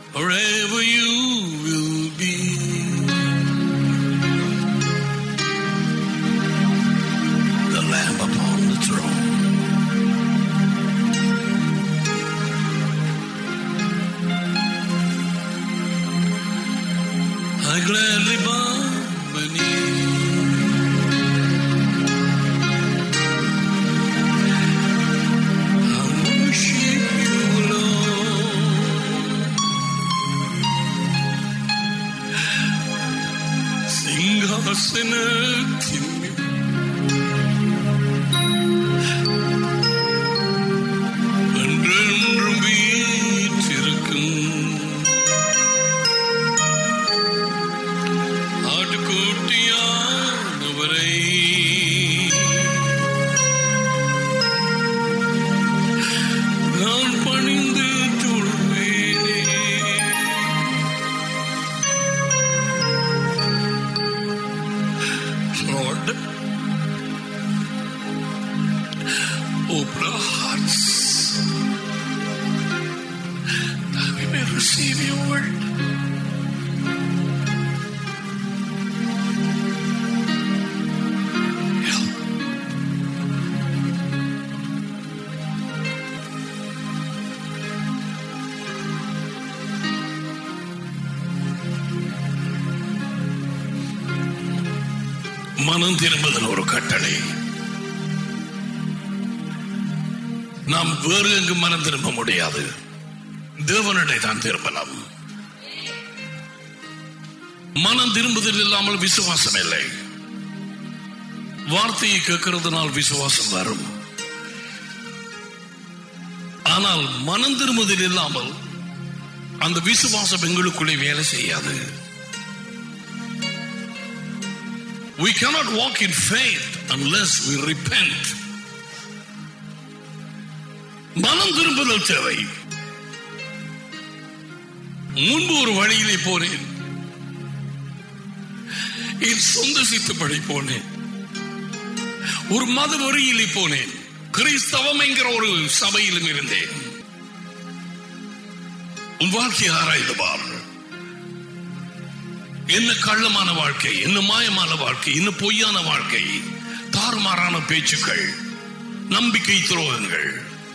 wherever you will be. The Lamb upon the throne. I gladly bow my knee. I worship you, Lord. சிங்காசனத்தின் மேல் என்றென்றும் வீற்றிருக்கும் ஆட்டுக்குட்டியானவரை நான் பணிந்து தொழுவேனே Lord, open our hearts that we may receive your word. Help. மனம் திரும்புதல் ஒரு கட்டளை நாம் வேறு எங்கு மனம் திரும்ப முடியாது தேவனிடை தான் திரும்பலாம் மனம் திரும்புதல் இல்லாமல் விசுவாசம் இல்லை வார்த்தையை கேட்கறதுனால் விசுவாசம் வரும் ஆனால் மனம் திரும்புதல் இல்லாமல் அந்த விசுவாசம் எங்களுக்குள்ளே வேலை செய்யாது We cannot walk in faith unless we repent. மனம் திரும்புதல் தேவை முன்பு ஒரு வழியிலே போனேன் என் சொந்த சித்தப்படி போனேன் ஒரு மத வரியிலே போனேன் கிறிஸ்தவம் என்கிற ஒரு சபையிலும் இருந்தேன் உன் வாழ்க்கை ஆராய்ந்து பார் என்ன கள்ளமான வாழ்க்கை என்ன மாயமான வாழ்க்கை என்ன பொய்யான வாழ்க்கை தாறுமாறான பேச்சுக்கள் நம்பிக்கை துரோகங்கள்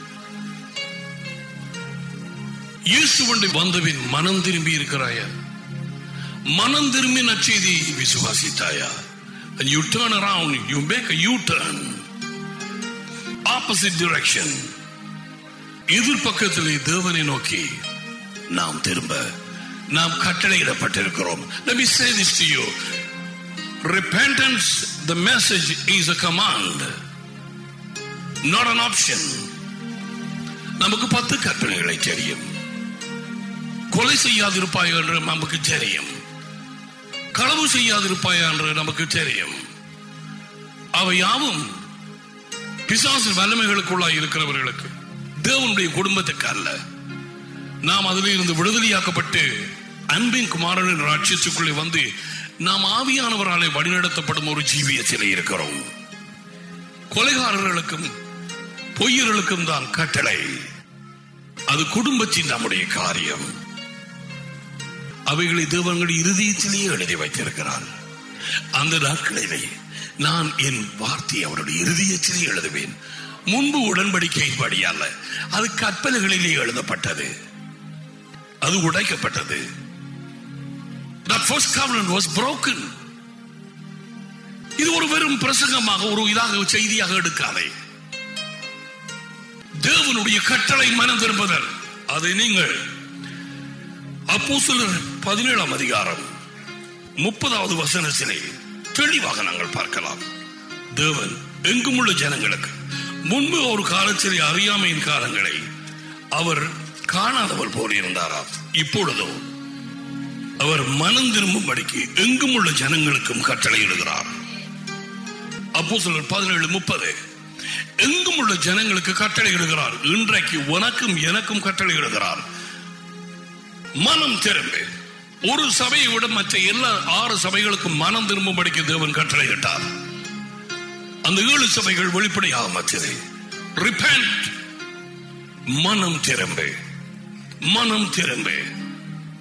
இயேசுவண்டை வந்தபின் மனம் திரும்பி இருக்கிறாயா மனம் திரும்பி நச்செய்தி விசுவாசித்தாயா And you turn around, you make a U-turn. Opposite direction. எதிர்பக்கத்திலே தேவனை நோக்கி நாம் திரும்ப நாம் கட்டளையிடப்பட்டிருக்கிறோம் Let me say this to you. Repentance, the message is a command, not an option. நமக்கு பத்து கட்டளைகளை தெரியும் கொலை செய்யாதிருப்பாய் என்று நமக்கு தெரியும் களவு செய்யாதிருப்பாய் என்று நமக்கு தெரியும் அவை யாவும் பிசாசு வல்லமைகளுக்குள்ளாய் இருக்கிறவர்களுக்கு தேவனுடைய குடும்பத்துக்கு அல்ல நாம் அதிலிருந்து விடுதலையாக்கப்பட்டு அன்பின் குமாரனின் ராட்சியத்துக்குள்ளே வந்து நாம் ஆவியானவராலே வழிநடத்தப்படும் ஒரு ஜீவியத்திலே இருக்கிறோம் கொலைகாரர்களுக்கும் பொய்யர்களுக்கும் தான் கட்டளை அது குடும்பத்தின் நம்முடைய காரியம் அவைகளை தேவனுடைய இருதயத்திலேயே எழுதி வைத்திருக்கிறார் அந்த நாட்களிலே நான் என் வார்த்தையை அவருடைய இருதயத்திலே எழுதுவேன் முன்பு உடன்படிக்கை படி அல்ல அது கற்பனைகளிலே எழுதப்பட்டது அது உடைக்கப்பட்டது That first covenant was broken. இது ஒரு வெறும் பிரசங்கமாக ஒரு இதாக செய்தியாக எடுக்காதே தேவனுடைய கட்டளை மனம் திரும்புதல் அதை நீங்கள் அப்போ பதினேழாம் அதிகாரம் முப்பதாவது வசனத்திலே தெளிவாக நாங்கள் பார்க்கலாம் தேவன் எங்கும் உள்ள ஜனங்களுக்கு முன்பு ஒரு காலத்திலே அறியாமையின் காலங்களை அவர் காணாதவர் போல் இருந்தாராம் இப்பொழுதோ அவர் மனம் திரும்பும்படிக்கு எங்கும் உள்ள ஜனங்களுக்கும் கட்டளையிடுகிறார் அப்போ சிலர் பதினேழு முப்பது எங்கும் உள்ள ஜனங்களுக்கு கட்டளையிடுகிறார் இன்றைக்கு உனக்கும் எனக்கும் கட்டளையிடுகிறார் மனம் திரும்பு ஒரு சபையை விட மற்ற எல்லா ஆறு சபைகளுக்கும் மனம் திரும்பும்படிக்கு தேவன் கட்டளையிட்டார் அந்த ஏழு சபைகள் வெளிப்படையாக மற்றது ரிப்பேண்ட் மனம் திரும்பு மனம் திரும்பு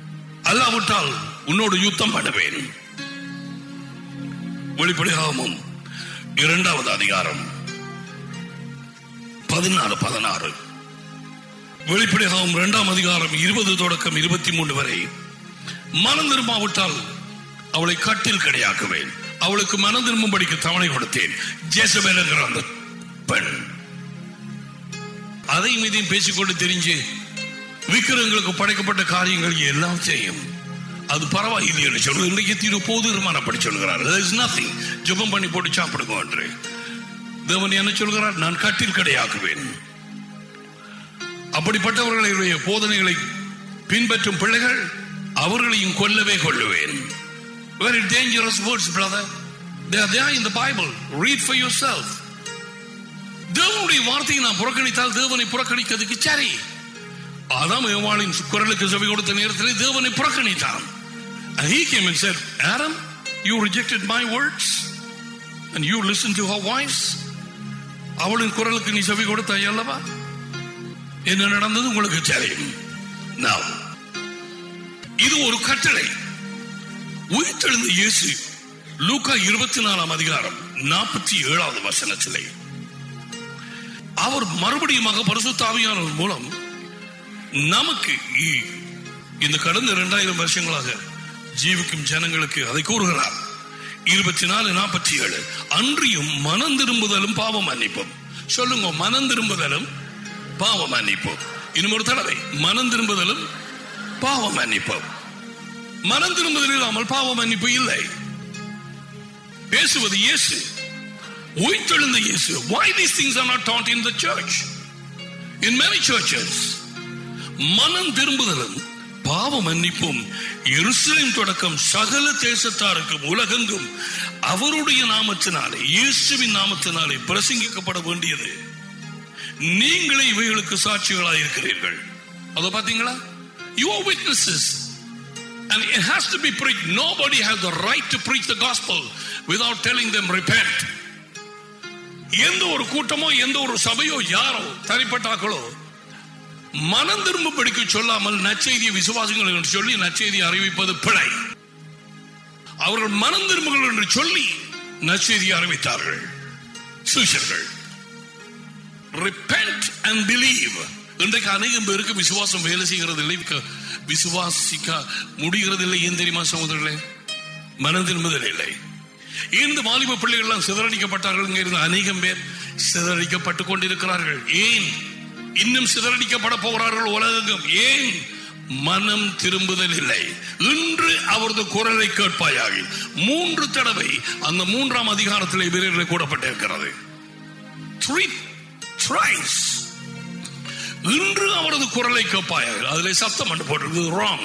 அல்லாவிட்டால் உன்னோடு யுத்தம் பண்ணுவேன் வெளிப்படையாகவும் இரண்டாவது அதிகாரம் பதினாலு பதினாறு வெளிப்படையாகவும் இரண்டாம் அதிகாரம் இருபது தொடக்கம் இருபத்தி மூன்று வரை மனம் திரும்பாவிட்டால் அவளை கட்டில் கிடையாக்குவேன் அவளுக்கு மனம் திரும்பும்படிக்கு தவணை கொடுத்தேன் ஜேசபேல் என்கிற அந்த பெண் அதை மீதையும் பேசிக்கொண்டு தெரிஞ்சு விக்கிரங்களுக்கு படைக்கப்பட்ட காரியங்கள் எல்லாம் செய்யும் அது பரவாயில்லை என்று சொல்றது இன்றைக்கு தீரு போதுமான படி சொல்கிறார் நத்திங் ஜெபம் பண்ணி போட்டு சாப்பிடுங்க என்று தேவன் என்ன சொல்கிறார் நான் கட்டில் கடையாக்குவேன் அப்படிப்பட்டவர்களுடைய போதனைகளை பின்பற்றும் பிள்ளைகள் அவர்களையும் கொல்லவே கொள்ளுவேன் very dangerous words brother they are there in the bible read for yourself தேவனுடைய வார்த்தையை நான் புறக்கணித்தால் தேவனை புறக்கணிக்கிறதுக்கு சரி ஆதாம் ஏவாளின் குரலுக்கு செவி கொடுத்த நேரத்தில் தேவனை புறக்கணித்தான் and he came and said adam you rejected my words and you listened to her voice அவளின் குரலுக்கு நீ செவி கொடுத்தாய் அல்லவா என்ன நடந்தது உங்களுக்கு தெரியும் Now, இது ஒரு கட்டளை உயிர்த்தெழுந்த இயேசு லூக்கா இருபத்தி நாலாம் அதிகாரம் நாற்பத்தி ஏழாவது வசனத்திலே அவர் மறுபடியும் பரிசுத்தாவியானவர் மூலம் நமக்கு இ- இந்த கடந்த இரண்டாயிரம் வருஷங்களாக ஜீவிக்கும் ஜனங்களுக்கு அதை கூறுகிறார் இருபத்தி நாலு நாற்பத்தி ஏழு அன்றியும் மனம் திரும்புதலும் பாவம் மன்னிப்பும் சொல்லுங்க மனம் திரும்புதலும் பாவம் மன்னிப்பும் இன்னும் ஒரு தடவை மனம் திரும்புதலும் பாவம் மன்னிப்பும் மனம் திரும்புதல் இல்லாமல் பாவ மன்னிப்பு இல்லை பேசுவது இயேசு உயிர்த்தெழுந்த இயேசு why these things are not taught in the church in many churches மனம் திரும்புதலும் பாவ மன்னிப்பும் எருசலேம் தொடக்கம் சகல தேசத்தாருக்கும் உலகெங்கும் அவருடைய நாமத்தினாலே இயேசுவின் நாமத்தினாலே பிரசங்கிக்கப்பட வேண்டியது நீங்களே இவைகளுக்கு சாட்சிகளாக இருக்கிறீர்கள் அதை பாத்தீங்களா you are witnesses and it has to be preached nobody has the right to preach the gospel without telling them repent எந்த ஒரு கூட்டமோ எந்த ஒரு சபையோ யாரோ தனிப்பட்டாக்களோ மனம் திரும்பும்படிக்க சொல்லாமல் நற்செய்தியை விசுவாசிகள் என்று சொல்லி நற்செய்தி அறிவிப்பது பிழை அவர்கள் மனம் திரும்புகள் என்று சொல்லி நற்செய்தி அறிவித்தார்கள் சீஷர்கள் repent and believe இன்றைக்கு அநேகம் பேருக்கு விசுவாசம் வேலை செய்கிறது இல்லை க- விசுவாசிக்க முடிகிறது இல்லை ஏன் தெரியுமா சகோதரர்களே மனம் திரும்புதல் இல்லை இந்த வாலிப பிள்ளைகள் எல்லாம் சிதறடிக்கப்பட்டார்கள் இங்க இருந்த அநேகம் பேர் சிதறடிக்கப்பட்டு கொண்டிருக்கிறார்கள் ஏன் இன்னும் சிதறடிக்கப்பட போகிறார்கள் உலகெங்கும் ஏன் மனம் திரும்புதல் இல்லை இன்று அவரது குரலை கேட்பாயாக மூன்று தடவை அந்த மூன்றாம் அதிகாரத்திலே வீரர்களை கூடப்பட்டிருக்கிறது three thrice இன்று அவரது குரலை கேட்பாயாக அதிலே சத்தம் பண்ண போட்டிருக்கு ராங்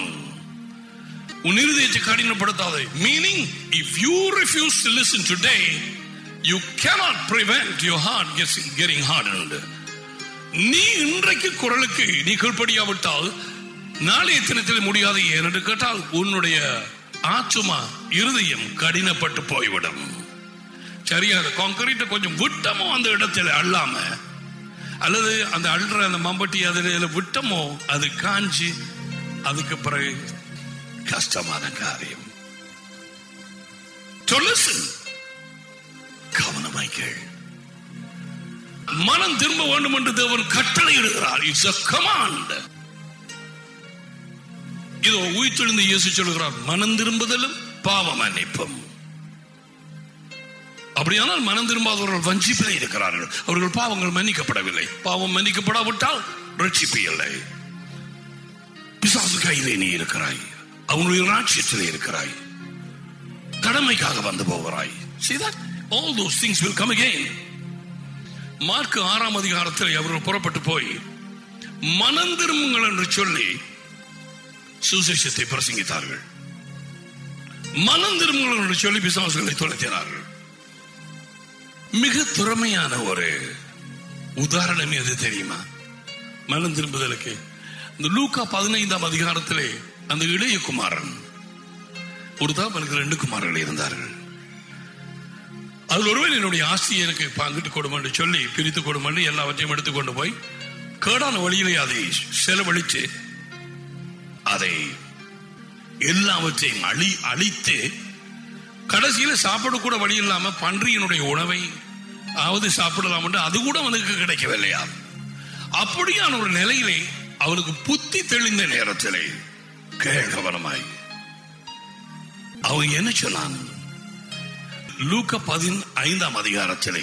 உன் இருதயத்தை கடினப்படுத்தாதே meaning if you refuse to listen today you cannot prevent your heart getting getting hardened நீ இன்றைக்கு குரலுக்கு நீ கீழ்ப்படியாவிட்டால் நாளைய தினத்தில் முடியாது ஏனென்று கேட்டால் உன்னுடைய ஆத்துமா இருதயம் கடினப்பட்டு போய்விடும் சரியா அந்த கான்கிரீட்டை கொஞ்சம் விட்டமோ அந்த இடத்துல அள்ளாம அல்லது அந்த அள்ளுற அந்த மம்பட்டி அதில் விட்டமோ அது காஞ்சி அதுக்கு பிறகு கஷ்டமான காரியம் To listen. கவனமாய் கேள் மனம் திரும்ப வேண்டும் என்று தேவன் கட்டளை இடுகிறார் இட்ஸ் a command இதோ உயிர்த்தெழுந்த இயேசு சொல்கிறார் மனம் திரும்புதலும் பாவ மன்னிப்பும் அப்படியானால் மனம் திரும்பாதவர்கள் வஞ்சிப்பிலே இருக்கிறார்கள் அவர்கள் பாவங்கள் மன்னிக்கப்படவில்லை பாவம் மன்னிக்கப்படாவிட்டால் ரட்சிப்பு இல்லை பிசாசு கையிலே நீ இருக்கிறாய் அவனுடைய ராட்சியத்திலே இருக்கிறாய் கடமைக்காக வந்து போகிறாய் See that? All those things will come again. Mark ஆறாம் அதிகாரத்தில் அவர்கள் புறப்பட்டு போய் மனம் திரும்புங்கள் என்று சொல்லி சுசேஷத்தை பிரசங்கித்தார்கள் மனம் திரும்புங்கள் என்று சொல்லி பிசாசுகளை துளைத்தினார்கள் மிக திறமையான ஒரு உதாரணம் எது தெரியுமா மனம் திரும்புதலுக்கு இந்த லூக்கா பதினைந்தாம் அதிகாரத்திலே அந்த இளைய குமாரன் ஒரு தாப்பனுக்கு ரெண்டு குமாரர்கள் இருந்தார்கள் அதில் ஒருவன் என்னுடைய ஆஸ்தியை எனக்கு பங்கிட்டு கொடுமென்று சொல்லி பிரித்து கொடுமென்று எல்லாவற்றையும் எடுத்துக்கொண்டு போய் கேடான வழியிலே அதை செலவழித்து அதை எல்லாவற்றையும் அழி அழித்து கடைசியில சாப்பிட கூட வழி இல்லாம பன்றியினுடைய உணவை அவது சாப்பிடலாம் என்று அது கூட அவனுக்கு கிடைக்கவில்லையா அப்படியான ஒரு நிலையிலே அவனுக்கு புத்தி தெளிந்த நேரத்திலே கேள் கவனமாய் அவன் என்ன சொன்னான் லூக்க பதின் ஐந்தாம் அதிகாரத்திலே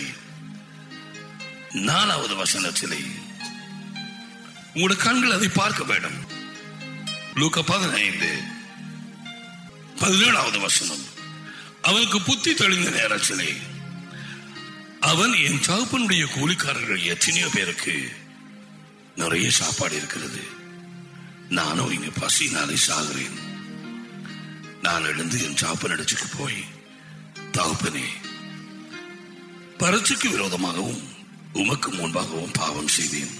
நாலாவது வசனத்திலே உங்களோட கண்கள் அதை பார்க்க வேண்டும் லூக்க பதினைந்து பதினேழாவது வசனம் அவனுக்கு புத்தி தெளிந்த நேரத்திலே அவன் என் தகப்பனுடைய கூலிக்காரர்கள் எத்தனையோ பேருக்கு நிறைய சாப்பாடு இருக்கிறது நானும் இங்க பசினாலே சாகிறேன் நான் எழுந்து என் சாப்பன் அடிச்சுட்டு போய் தகப்பனே பரச்சுக்கு விரோதமாகவும் உமக்கு முன்பாகவும் பாவம் செய்தேன்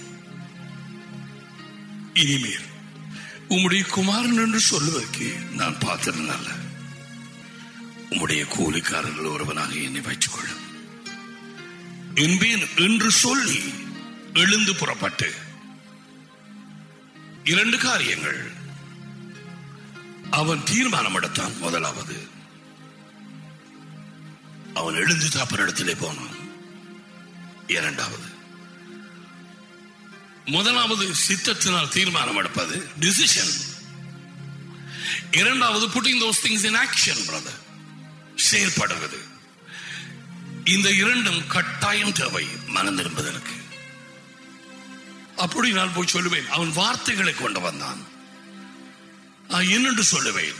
இனிமேல் உம்முடைய குமாரன் என்று சொல்லுவதற்கு நான் பார்த்திருந்தல்ல உம்முடைய கூலிக்காரர்கள் ஒருவனாக என்னை வைத்துக் கொள்ளும் என்பேன் என்று சொல்லி எழுந்து புறப்பட்டு இரண்டு காரியங்கள் அவன் தீர்மானம் எடுத்தான் முதலாவது அவன் எழுந்து தாப்பரிடத்திலே போனான் இரண்டாவது முதலாவது சித்தத்தினால் தீர்மானம் எடுப்பது டிசிஷன் இரண்டாவது putting those things in action brother செயல்படுவது இந்த இரண்டும் கட்டாயம் தேவை மனம் திரும்புதலுக்கு அப்படி நான் போய் சொல்லுவேன் அவன் வார்த்தைகளை கொண்டு வந்தான் நான் என்னென்று சொல்லுவேன்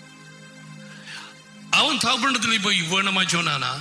அவன் தாப்பண்டத்தில் போய் வேணுமா சொன்னானா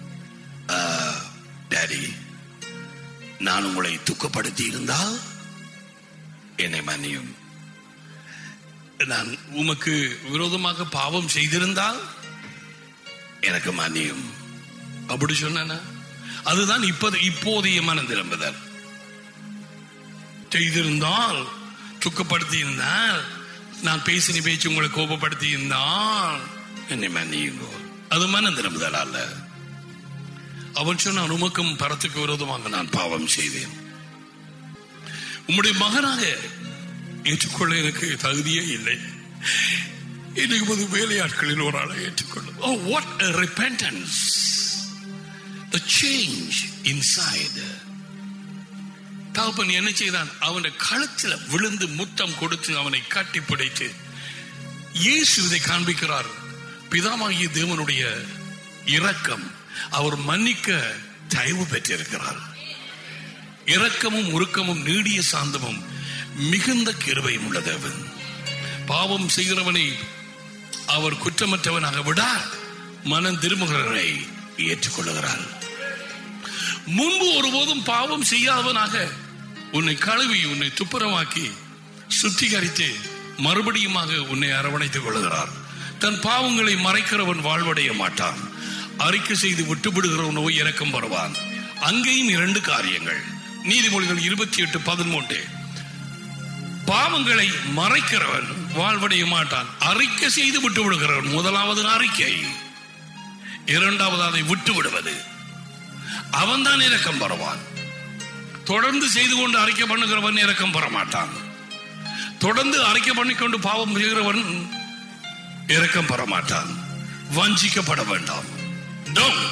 டாடி நான் உங்களை துக்கப்படுத்தி இருந்தால் என்னை மன்னியும் நான் உமக்கு விரோதமாக பாவம் செய்திருந்தால் எனக்கு மன்னியும் அப்படி சொன்னானா அதுதான் இப்போது இப்போதைய மனம் திரும்புதல் செய்திருந்தால் துக்கப்படுத்தி இருந்தால் நான் பேசின பேச்சு உங்களை கோபப்படுத்தி இருந்தால் என்னை மன்னியுங்கோ அது மனம் திரும்புதல் அல்ல அவன் சொன்னான் உமக்கும் பரத்துக்கு விரோதமாக நான் பாவம் செய்தேன் உம்முடைய மகனாக ஏற்றுக்கொள்ள எனக்கு தகுதியே இல்லை இன்னைக்கு போது வேலையாட்களில் ஒரு ஆளை ஏற்றுக்கொள்ளும் oh what repentance the change inside தகப்பன் என்ன செய்தான் அவனுடைய கழுத்துல விழுந்து முத்தம் கொடுத்து அவனை கட்டி பிடித்து இயேசு இதை காண்பிக்கிறார் பிதாமாகிய தேவனுடைய இரக்கம் அவர் மன்னிக்க தயவு பெற்றிருக்கிறார் இரக்கமும் உருக்கமும் நீடிய சாந்தமும் மிகுந்த கிருபையும் உள்ள தேவன் பாவம் செய்கிறவனை அவர் குற்றமற்றவனாக விடார் மனம் திரும்புகிறவரை ஏற்றுக்கொள்ளுகிறார் முன்பு ஒருபோதும் பாவம் செய்யாதவனாக உன்னை கழுவி உன்னை துப்புரமாக்கி சுத்திகரித்து மறுபடியுமாக உன்னை அரவணைத்துக் கொள்கிறார் தன் பாவங்களை மறைக்கிறவன் வாழ்வடைய மாட்டான் அறிக்கை செய்து விட்டுவிடுகிறவனோ இறக்கம் வருவான் அங்கேயும் இரண்டு காரியங்கள் நீதிமொழிகள் இருபத்தி எட்டு பதிமூன்று பாவங்களை மறைக்கிறவன் வாழ்வடைய மாட்டான் அறிக்கை செய்து விட்டு விடுகிறவன் முதலாவது அறிக்கை இரண்டாவது அதை விட்டு விடுவது அவன் தான் இரக்கம் பெறுவான் தொடர்ந்து செய்து கொண்டு அறிக்கை பண்ணுகிறவன் இரக்கம் பெற மாட்டான் தொடர்ந்து அறிக்கை பண்ணிக்கொண்டு பாவம் செய்கிறவன் இரக்கம் பெற மாட்டான் வஞ்சிக்கப்பட வேண்டாம் Don't.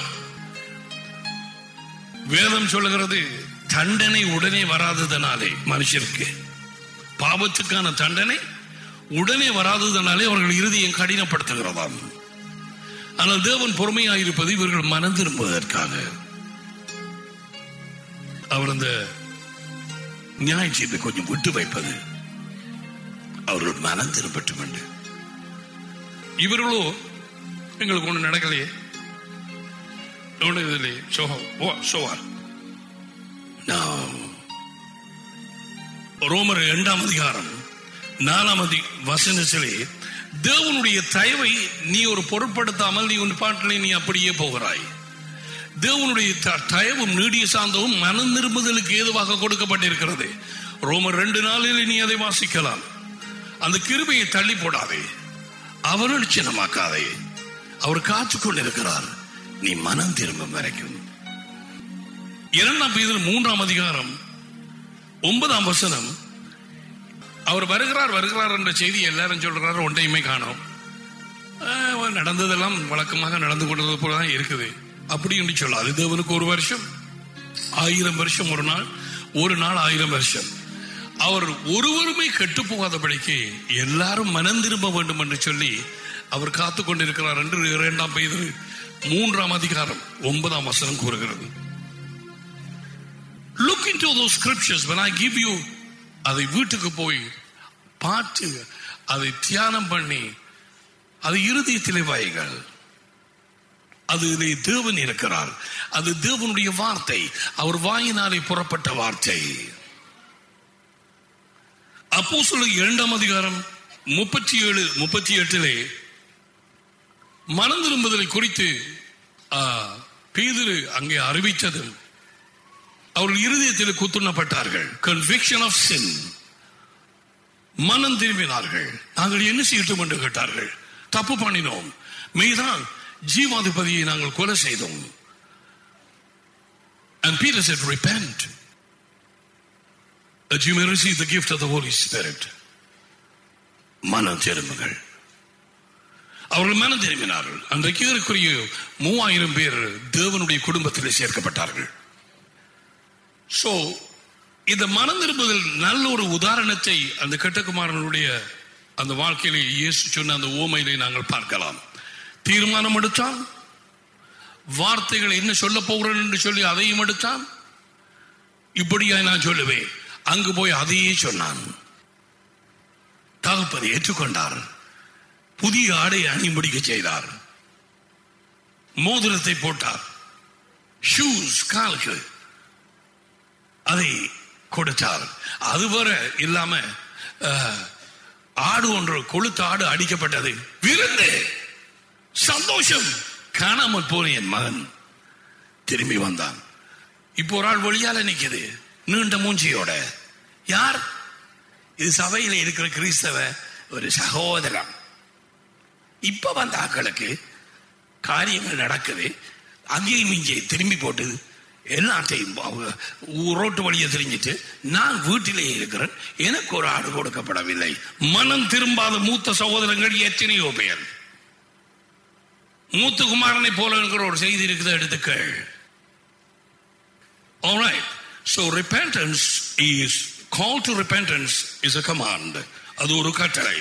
வேதம் சொல்லுகிறது தண்டனை உடனே வராததனாலே மனுஷருக்கு பாவத்துக்கான தண்டனை உடனே வராததனாலே அவர்கள் இறுதியை கடினப்படுத்துகிறதாம் ஆனால் தேவன் பொறுமையாயிருப்பது இவர்கள் மனம் திரும்புவதற்காக அவர் அந்த நியாயச்சீப்பை கொஞ்சம் விட்டு வைப்பது அவர்கள் மனம் திரும்பட்டும் என்று இவர்களோ எங்களுக்கு ஒண்ணு நடக்கலையே ஒண்ணு இதுலையே சோகம் ஓ சோவார் ரோமர் இரண்டாம் அதிகாரம் நாலாம் அதி வசனத்திலே தேவனுடைய தயவை நீ ஒரு பொருட்படுத்தாமல் நீ உன் பாட்டிலே நீ அப்படியே போகிறாய் தேவனுடைய த- தயவும் நீடிய சாந்தவும் மனம் திரும்புதலுக்கு ஏதுவாக கொடுக்கப்பட்டிருக்கிறது ரோமர் ரெண்டு நாளில் நீ அதை வாசிக்கலாம் அந்த கிருபையை தள்ளி போடாதே அவர் சின்னமாக்காதே அவர் காத்துக் கொண்டிருக்கிறார் நீ மனம் திரும்பும் வரைக்கும் இரண்டாம் பேதில் மூன்றாம் அதிகாரம் ஒன்பதாம் வசனம் அவர் வருகிறார் வருகிறார் என்ற செய்தி எல்லாரும் சொல்றாரு ஒன்றையுமே காணோம் ஆஹ், நடந்ததெல்லாம் வழக்கமாக நடந்து கொண்டது போலதான் இருக்குது அப்படி என்று சொல்லாது தேவனுக்கு ஒரு வருஷம் ஆயிரம் வருஷம் ஒரு நாள் ஒரு நாள் ஆயிரம் வருஷம் அவர் ஒருவருமே கெட்டு போகாதபடிக்கு எல்லாரும் மனம் திரும்ப வேண்டும் என்று சொல்லி அவர் காத்து கொண்டிருக்கிறார் என்று இரண்டாம் பெய்து மூன்றாம் அதிகாரம் ஒன்பதாம் வசனம் கூறுகிறது look into those scriptures when I give you அதை வீட்டுக்கு போய் பார்த்து அதை தியானம் பண்ணி அது இருதயத்திலே வைகள் அதிலே தேவன் இருக்கிறார் அது தேவனுடைய வார்த்தை அவர் வாயினாலே புறப்பட்ட வார்த்தை அப்போ சொல்ல இரண்டாம் அதிகாரம் முப்பத்தி ஏழு முப்பத்தி எட்டிலே மனம் திரும்புதலை குறித்து ஆ, பேதுரு அங்கே அறிவித்தது அவர்கள் இருதயத்தில் குத்துணப்பட்டார்கள் கன்விக்ஷன் ஆஃப் சின் மனம் திரும்பினார்கள் நாங்கள் என்ன செய்யட்டும் என்று கேட்டார்கள் தப்பு பண்ணினோம் மெய்தான் ஜீவாதிபதியை நாங்கள் கொலை செய்தோம் And Peter said, Repent, that you may receive the gift of the Holy Spirit. மனம் திரும்புங்கள் அவர்கள் மனம் திரும்பினார்கள் அன்றைக்கு ஏறக்குறைய மூவாயிரம் பேர் தேவனுடைய குடும்பத்தில் சேர்க்கப்பட்டார்கள் சோ இந்த மனம் திரும்புதல் நல்ல ஒரு உதாரணத்தை அந்த கட்டகுமாரனுடைய அந்த வாழ்க்கையிலே இயேசு சொன்ன அந்த ஓமையிலே நாங்கள் பார்க்கலாம் தீர்மானம் எடுத்தான் வார்த்தைகள் என்ன சொல்ல போகிறேன் என்று சொல்லி அதையும் எடுத்தான் இப்படியா நான் சொல்லுவேன் அங்கு போய் அதையே சொன்னான் தகப்பதை ஏற்றுக்கொண்டார் புதிய ஆடை அணிமுடிக்க செய்தார் மோதிரத்தை போட்டார் ஷூஸ் காலுக்கு அதை கொடுத்தார் அது வர இல்லாம அஹ், ஆடு ஒன்று கொளுத்த ஆடு அடிக்கப்பட்டது விருந்து சந்தோஷம் காணாமல் போன என் மகன் திரும்பி வந்தான் இப்போ ஒரு ஆள் வழியால நிக்குது நீண்ட மூஞ்சியோட யார் இது சபையில இருக்கிற கிறிஸ்தவ ஒரு சகோதரன் இப்ப வந்த ஆக்களுக்கு காரியங்கள் நடக்குது அங்கேயும் இங்கே திரும்பி போட்டு எல்லாத்தையும் அவங்க ரோட்டு வழியை தெரிஞ்சிட்டு நான் வீட்டிலே இருக்கிறேன் எனக்கு ஒரு ஆடு கொடுக்கப்படவில்லை மனம் திரும்பாத மூத்த சகோதரங்கள் எத்தனையோ பேர் மூத்த குமாரனை போல இருக்கிற ஒரு செய்தி இருக்குது எடுத்துக்கள் Alright. So repentance is call to repentance is a command. அது ஒரு கட்டளை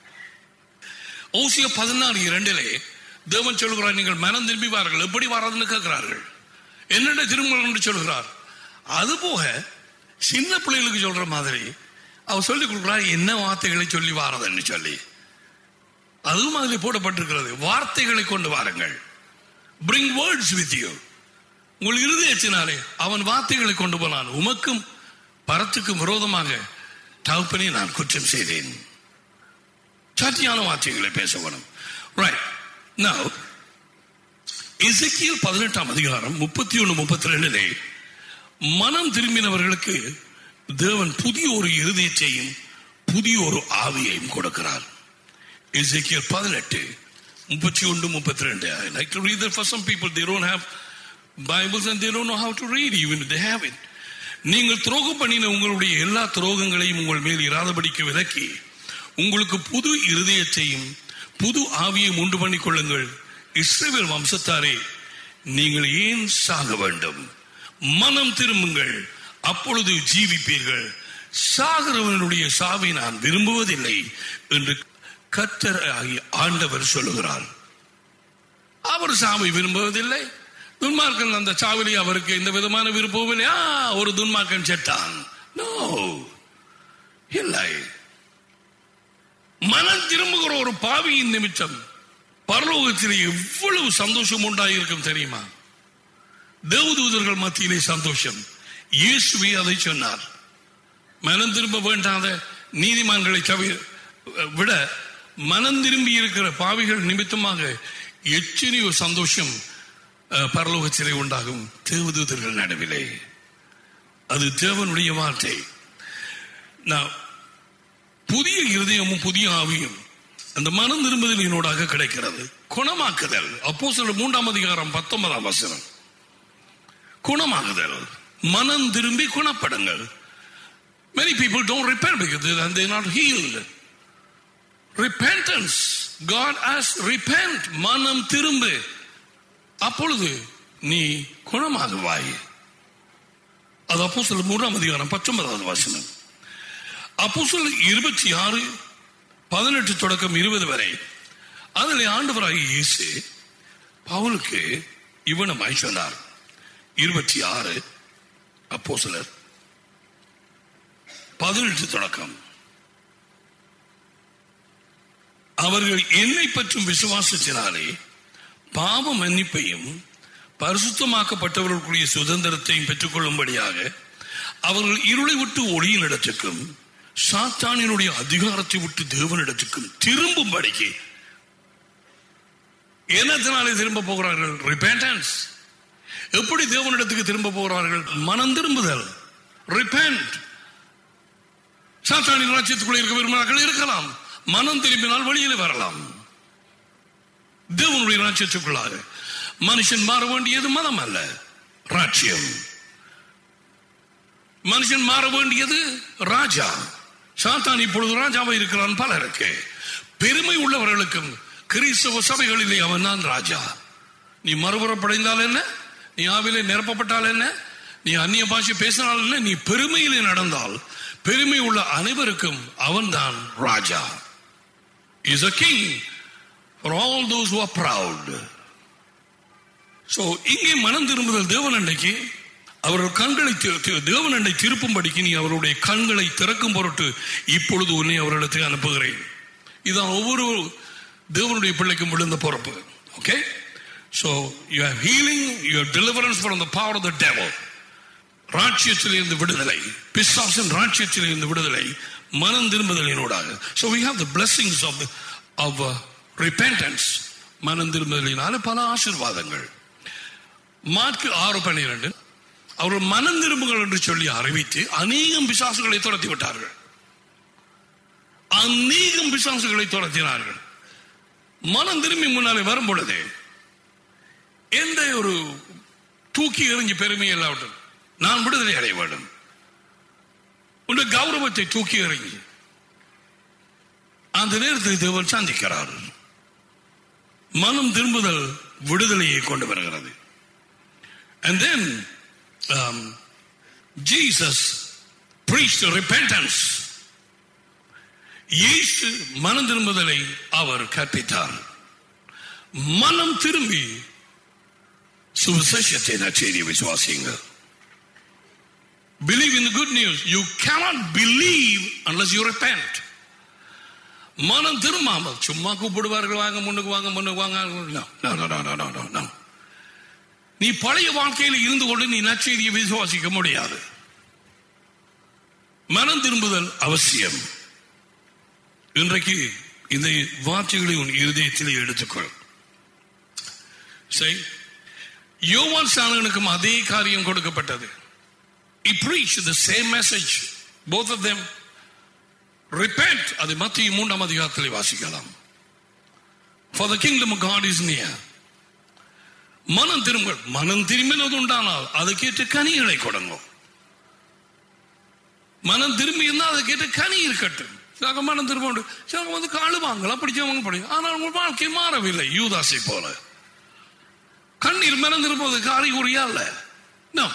ஓசிய பதினாறு இரண்டிலே தேவன் சொல்கிறார் நீங்கள் மனம் திரும்பி வார்கள் எப்படி வர்றதுன்னு கேட்கிறார்கள் என்னென்ன திரும்பணும் என்று சொல்கிறார் அது போக சின்ன பிள்ளைகளுக்கு சொல்ற மாதிரி அவர் சொல்லிக் கொடுக்கிறார் என்ன வார்த்தைகளை சொல்லி வாரதுன்னு சொல்லி அதுவும் அதில் போடப்பட்டிருக்கிறது வார்த்தைகளை கொண்டு வாருங்கள் bring words with you உங்கள் இருதயத்தினாலே அவன் வார்த்தைகளை கொண்டு போனான் உமக்கும் பரத்துக்கும் விரோதமாக தகப்பனே நான் குற்றம் செய்தேன் சத்தியான வார்த்தைகளை பேச வேணும் ரைட் now எசேக்கியேல் பதினெட்டாம் அதிகாரம் முப்பத்தி ஒன்று முப்பத்தி ரெண்டிலே மனம் திரும்பினவர்களுக்கு தேவன் புதிய ஒரு இருதயத்தையும் புதிய ஒரு ஆவியையும் கொடுக்கிறார் எசேக்கியேல் பதினெட்டு முப்பத்தி ஒன்று முப்பத்தி ரெண்டு I like to read that for some people they don't have Bibles and they don't know how to read even if they have it நீங்கள் துரோகம் பண்ணின உங்களுடைய எல்லா துரோகங்களையும் உங்கள் மேல் இராதபடிக்கு விலக்கி உங்களுக்கு புது இருதயத்தையும் புது ஆவியையும் உண்டு பண்ணிக் கொள்ளுங்கள் இஸ்ரவேல் வம்சத்தாரே நீங்கள் ஏன் சாக வேண்டும் மனம் திரும்புங்கள் அப்பொழுது ஜீவிப்பீர்கள் சாகிறவனுடைய சாவை நான் விரும்புவதில்லை என்று கர்த்தர் ஆகிய ஆண்டவர் சொல்லுகிறார் அவர் சாவை விரும்புவதில்லை துன்மார்க்கன் அந்த சாவிலே அவருக்கு எந்த விதமான விருப்பமும் இல்லை ஆ, ஒரு துன்மார்க்கன் செத்தான் நோ இல்லை மனம் திரும்புகிற ஒரு பாவியின் நிமித்தம் பரலோகத்திலே எவ்வளவு சந்தோஷம் உண்டாயிருக்கும் தெரியுமா தேவதூதர்கள் மத்தியிலே சந்தோஷம் இயேசுவே அதை சொன்னார் மனம் திரும்ப வேண்டாத நீதிமான்களை தவிர விட மனம் திரும்பி இருக்கிற பாவிகள் நிமித்தமாக எத்தனையோ சந்தோஷம் அஹ், பரலோகத்திலே உண்டாகும் தேவதூதர்கள் நடுவிலே அது தேவனுடைய வார்த்தை நான் புதிய இருதயமும் புதிய ஆவியும் அந்த மனம் திரும்புதலினோடாக கிடைக்கிறது குணமாக்குதல் அப்போ சில மூன்றாம் அதிகாரம் பத்தொன்பதாம் வசனம் குணமாகுதல் மனம் திரும்பி குணப்படுங்கள் Many people don't repent because they, and they're not healed. Repentance. God asks, repent. மனம் திரும்பு அப்பொழுது நீ குணமாகுவாய் அது அப்போ சில மூன்றாம் அதிகாரம் பத்தொன்பதாவது வசனம் அப்போ இருபத்தி ஆறு பதினெட்டு தொடக்கம் இருபது வரை அதில் ஆண்டவராகி இயேசு பவுலுக்கு இவனமாய் சொன்னார் இருபத்தி ஆறு அப்போ சிலர் பதினெட்டு தொடக்கம் அவர்கள் என்னை பற்றும் விசுவாசத்தினாலே பாவ மன்னிப்பையும் பரிசுத்தமாக்கப்பட்டவர்களுடைய சுதந்திரத்தையும் பெற்றுக்கொள்ளும்படியாக அவர்கள் இருளை விட்டு ஒளியினிடத்துக்கும் சாத்தானினுடைய அதிகாரத்தை விட்டு தேவனிடத்துக்கும் திரும்பும்படிக்கு என்னத்தினாலே திரும்ப போகிறார்கள் ரிப்பேண்டன்ஸ் எப்படி தேவனிடத்துக்கு திரும்ப போகிறார்கள் மனம் திரும்புதல் ரிப்பேண்ட் சாத்தானின் ராஜ்யத்துக்குள்ள இருக்க விரும்பினார்கள் இருக்கலாம் மனம் திரும்பினால் வெளியில் வரலாம் தேவனுடைய ராஜ்யத்துக்குள்ளாக மனுஷன் மாற வேண்டியது மதம் அல்ல ராஜ்யம் மனுஷன் மாற வேண்டியது ராஜா சாத்தான் இப்பொழுது ராஜாவை இருக்கிறான் பலருக்கு பெருமை உள்ளவர்களுக்கும் கிறிஸ்தவ சபைகளிலே அவன் தான் ராஜா நீ மறுபுறப்படைந்தால் என்ன நீ ஆவிலே நிரப்பப்பட்டால் என்ன நீ அந்நிய பாஷை பேசினால் என்ன நீ பெருமையிலே நடந்தால் பெருமை உள்ள அனைவருக்கும் அவன்தான் ராஜா is a king for all those who are proud so இங்கே மனம் திரும்புதல் தேவனண்டைக்கு அவர்கள் கண்களை தி- தி- தேவனண்டை திருப்பும்படிக்கு நீ அவருடைய கண்களை திறக்கும் பொருட்டு இப்பொழுது உன்னை அவரிடத்துக்கு அனுப்புகிறேன் இதான் ஒவ்வொரு தேவனுடைய பிள்ளைக்கும் விழுந்த பொறுப்பு okay so you have healing you have deliverance from the power of the devil ராட்சியத்திலிருந்து விடுதலை பிசாசன் ராட்சியத்திலிருந்து விடுதலை மனம் திரும்புதலினூடாக so we have the blessings of the, of uh, repentance மனம் திரும்புதலினால பல ஆசீர்வாதங்கள் மார்க்கு ஆறு பன்னிரண்டு அவர்கள் மனம் திரும்புங்கள் என்று சொல்லி அறிவித்து அநேகம் பிசாசுகளை துரத்தி விட்டார்கள் அநேகம் பிசாசுகளை துரத்தினார்கள் மனம் திரும்பி முன்னாலே வரும் பொழுது எந்த ஒரு தூக்கி எறிஞ்சு பெருமை எல்லாவற்றும் நான் விடுதலை அடைய வேண்டும் உன்னுடைய கௌரவத்தை தூக்கி எறிஞ்சு அந்த நேரத்தில் தேவன் சந்திக்கிறார் மனம் திரும்புதல் விடுதலையை கொண்டு வருகிறது and then um, Jesus preached repentance இயேசு மனம் திரும்புதலை அவர் கற்பித்தார் மனம் திரும்பி சுவிசேஷத்தை நற்செய்தியை விசுவாசியுங்கள் Believe in the good news. You cannot believe unless you repent. மனம் திரும்பாமல் சும்மா கூப்பிடுவார்கள் வாங்க முன்னுக்கு வாங்க முன்னுக்கு வாங்க No, no, no, no, no, no, no, no. நீ பழைய வாழ்க்கையில் இருந்து கொண்டு நீ நற்செய்தியை விசுவாசிக்க முடியாது மனம் திரும்புதல் அவசியம் இன்றைக்கு இந்த வார்த்தைகளை உன் இருதயத்தில் எடுத்துக்கொள் சரி யோவான் சாணகனுக்கும் அதே காரியம் கொடுக்கப்பட்டது He preached the same message. Both of them. Repent. அது மத்திய மூன்றாம் அதிகாரத்தில் வாசிக்கலாம் For the kingdom of God is near. மனம் திரும்ப மனம் திரும்பினது உண்டானால் அதுக்கேற்ற கனிகளை கொடுங்க மனம் திரும்பி இருந்தால் அதுக்கேற்ற கனி இருக்கட்டும் சிலங்க மனம் திரும்ப உண்டு சிலங்க வந்து காலு வாங்கலாம் பிடிச்சவங்க படிக்கும் ஆனால் உங்கள் வாழ்க்கை மாறவில்லை யூதாசை போல கண்ணீர் மனம் திரும்புவது காரிகுறியா அல்ல No.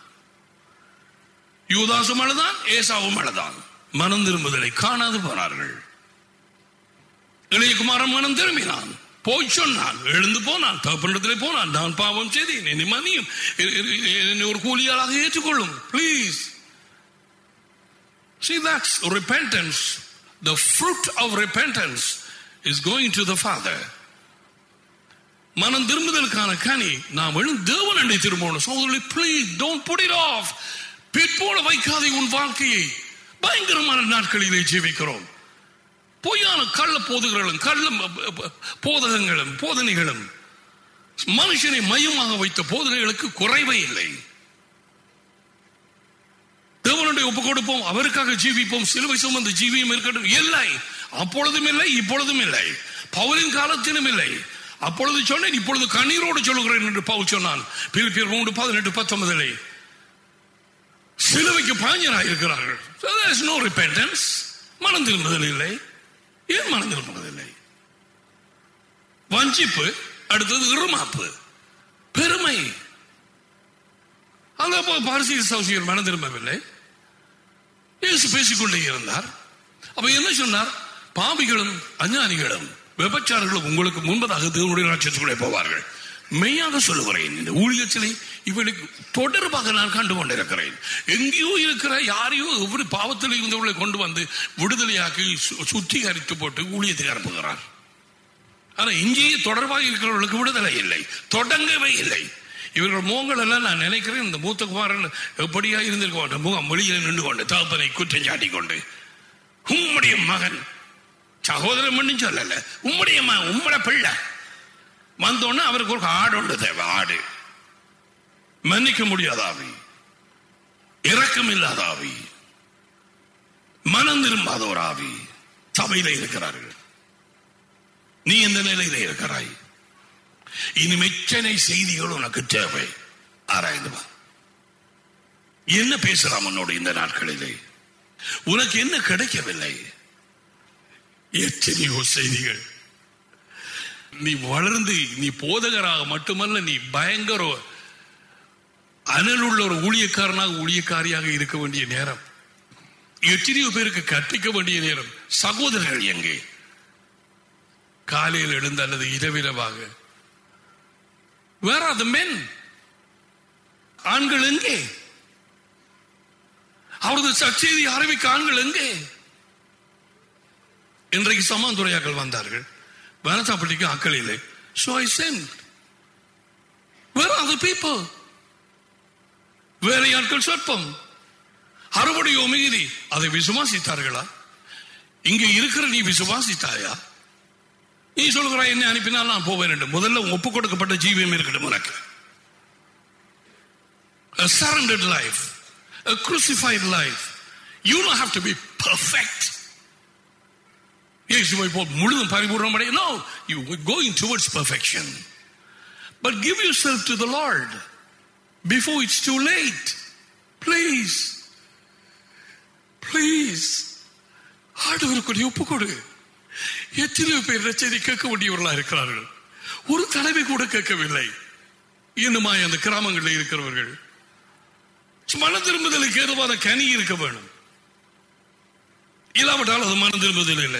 யூதாசும் அழுதான் ஏசாவும் அழுதான் மனம் திரும்புதலை காணாது போனார்கள் இளையகுமாரன் மனம் திரும்பினான் போய் சொன்னான் எழுந்து போனான் தகப்பனிடத்திலே போனான் நான் பாவம் செய்தேன் என்னை மன்னியும் எ- எ- என்னை ஒரு கூலியாளாக ஏற்றுக்கொள்ளும் please See, that's repentance. The fruit of repentance is going to the Father. மனம் திரும்புதலுக்கான கனி நாம் எழுந்து தேவனண்டை திரும்பணும் சோதரி please don't put it off பிற்போல வைக்காதே உன் வாழ்க்கையை பயங்கரமான நாட்களிலே ஜீவிக்கிறோம் பொய்யான கள்ள போதுகளும் கள்ள ப- ப- போதகங்களும் போதனைகளும் மனுஷனை மையமாக வைத்த போதனைகளுக்கு குறைவே இல்லை தேவனுடைய ஒப்பு கொடுப்போம் அவருக்காக ஜீவிப்போம் சிலுவை சுமந்து ஜீவியம் இருக்கட்டும் இல்லை அப்பொழுதும் இல்லை இப்பொழுதும் இல்லை பவுலின் காலத்திலும் இல்லை அப்பொழுது சொன்னேன் இப்பொழுது கண்ணீரோடு சொல்லுகிறேன் என்று பவுல் சொன்னான் பிலிப்பியர் மூன்று பதினெட்டு பத்தொன்பதிலே சிலுவைக்கு பாஞ்சராக இருக்கிறார்கள் So there is no repentance. மனம் திரும்புதல் இல்லை ஏன் மனம் திரும்புவதில்லை வஞ்சிப்பு அடுத்தது இருமாப்பு பெருமை அந்த பாரசீக சௌசியர் மனம் திரும்பவில்லை இயேசு பேசிக்கொண்டே இருந்தார் அப்ப என்ன சொன்னார் பாவிகளும் அஞ்ஞானிகளும் விபச்சாரர்களும் உங்களுக்கு முன்பதாக தேவனுடைய ராட்சத்துக்குள்ளே போவார்கள் மெய்யாக சொல்லுகிறேன் இந்த ஊழியத்திலே இவனுக்கு தொடர்பாக நான் கண்டு கொண்டிருக்கிறேன் எங்கேயோ இருக்கிற யாரையோ ஒவ்வொரு பாவத்தில் இருந்தவர்களை கொண்டு வந்து விடுதலையாக்கி சு- சுத்திகரித்து போட்டு ஊழியத்தை அனுப்புகிறார் ஆனா இங்கேயே தொடர்பாக இருக்கிறவர்களுக்கு விடுதலை இல்லை தொடங்கவே இல்லை இவர்கள் முகங்கள் எல்லாம் நான் நினைக்கிறேன் இந்த மூத்த குமாரன் எப்படியா இருந்திருக்க மாட்டேன் முகம் வெளியில் நின்று கொண்டு தகப்பனை குற்றம் சாட்டி கொண்டு உம்முடைய மகன் சகோதரன் மட்டும் சொல்லல உம்முடைய மகன் உம்மட பிள்ளை வந்தோடனே அவருக்கு ஒரு ஆடு உண்டு தேவை ஆடு மன்னிக்க முடியாத ஆவி இரக்கம் இல்லாத ஆவி மனம் திரும்பாத ஒரு ஆவி சபையில இருக்கிறார்கள் நீ எந்த நிலையில இருக்கிறாய் இனி எத்தனை செய்திகள் உனக்கு தேவை ஆராய்ந்து வா என்ன பேசலாம் உன்னோட இந்த நாட்களிலே உனக்கு என்ன கிடைக்கவில்லை எத்தனையோ செய்திகள் நீ வளர்ந்து நீ போதகராக மட்டுமல்ல நீ பயங்கர அனலுள்ள ஒரு ஊழியக்காரனாக ஊழியக்காரியாக இருக்க வேண்டிய நேரம் எத்தனையோ பேருக்கு கற்பிக்க வேண்டிய நேரம் சகோதரர்கள் எங்கே காலையில் எழுந்து அல்லது இரவிரவாக வேற அது மென் ஆண்கள் எங்கே அவரது சச்செய்தி அறிவிக்க ஆண்கள் எங்கே இன்றைக்கு சமாந்துரையாக்கள் வந்தார்கள் வேலத்தாப்பட்டிக்கு ஆக்கள் இல்லை So I sent. Where are the people? வேற ஆட்கள் சொற்பம் அறுபடையோ மிகுதி அதை விசுவாசித்தார்களா இங்கே இருக்கிற நீ விசுவாசித்தாயா நீ சொல்கிறாய் என்ன அனுப்பினால் நான் போவேன் என்று முதல்ல ஒப்பு கொடுக்கப்பட்ட ஜீவியம் இருக்கட்டும் உனக்கு a surrendered life a crucified life you don't have to be perfect இயேசுவை போல் முழுதும் பரிபூர்ணம் அடைய no you were going towards perfection but give yourself to the Lord before it's too late please please ஆண்டவருக்கு நீ ஒப்பு கொடு எத்தனையோ பேர் ரச்சனை கேட்க வேண்டியவர்களா இருக்கிறார்கள் ஒரு தடவை கூட கேட்கவில்லை இன்னுமாய் அந்த கிராமங்களில் இருக்கிறவர்கள் மன திரும்புதலுக்கு ஏதுவான கனி இருக்க வேணும் இல்லாவிட்டால் அது மன திரும்புதல் இல்லை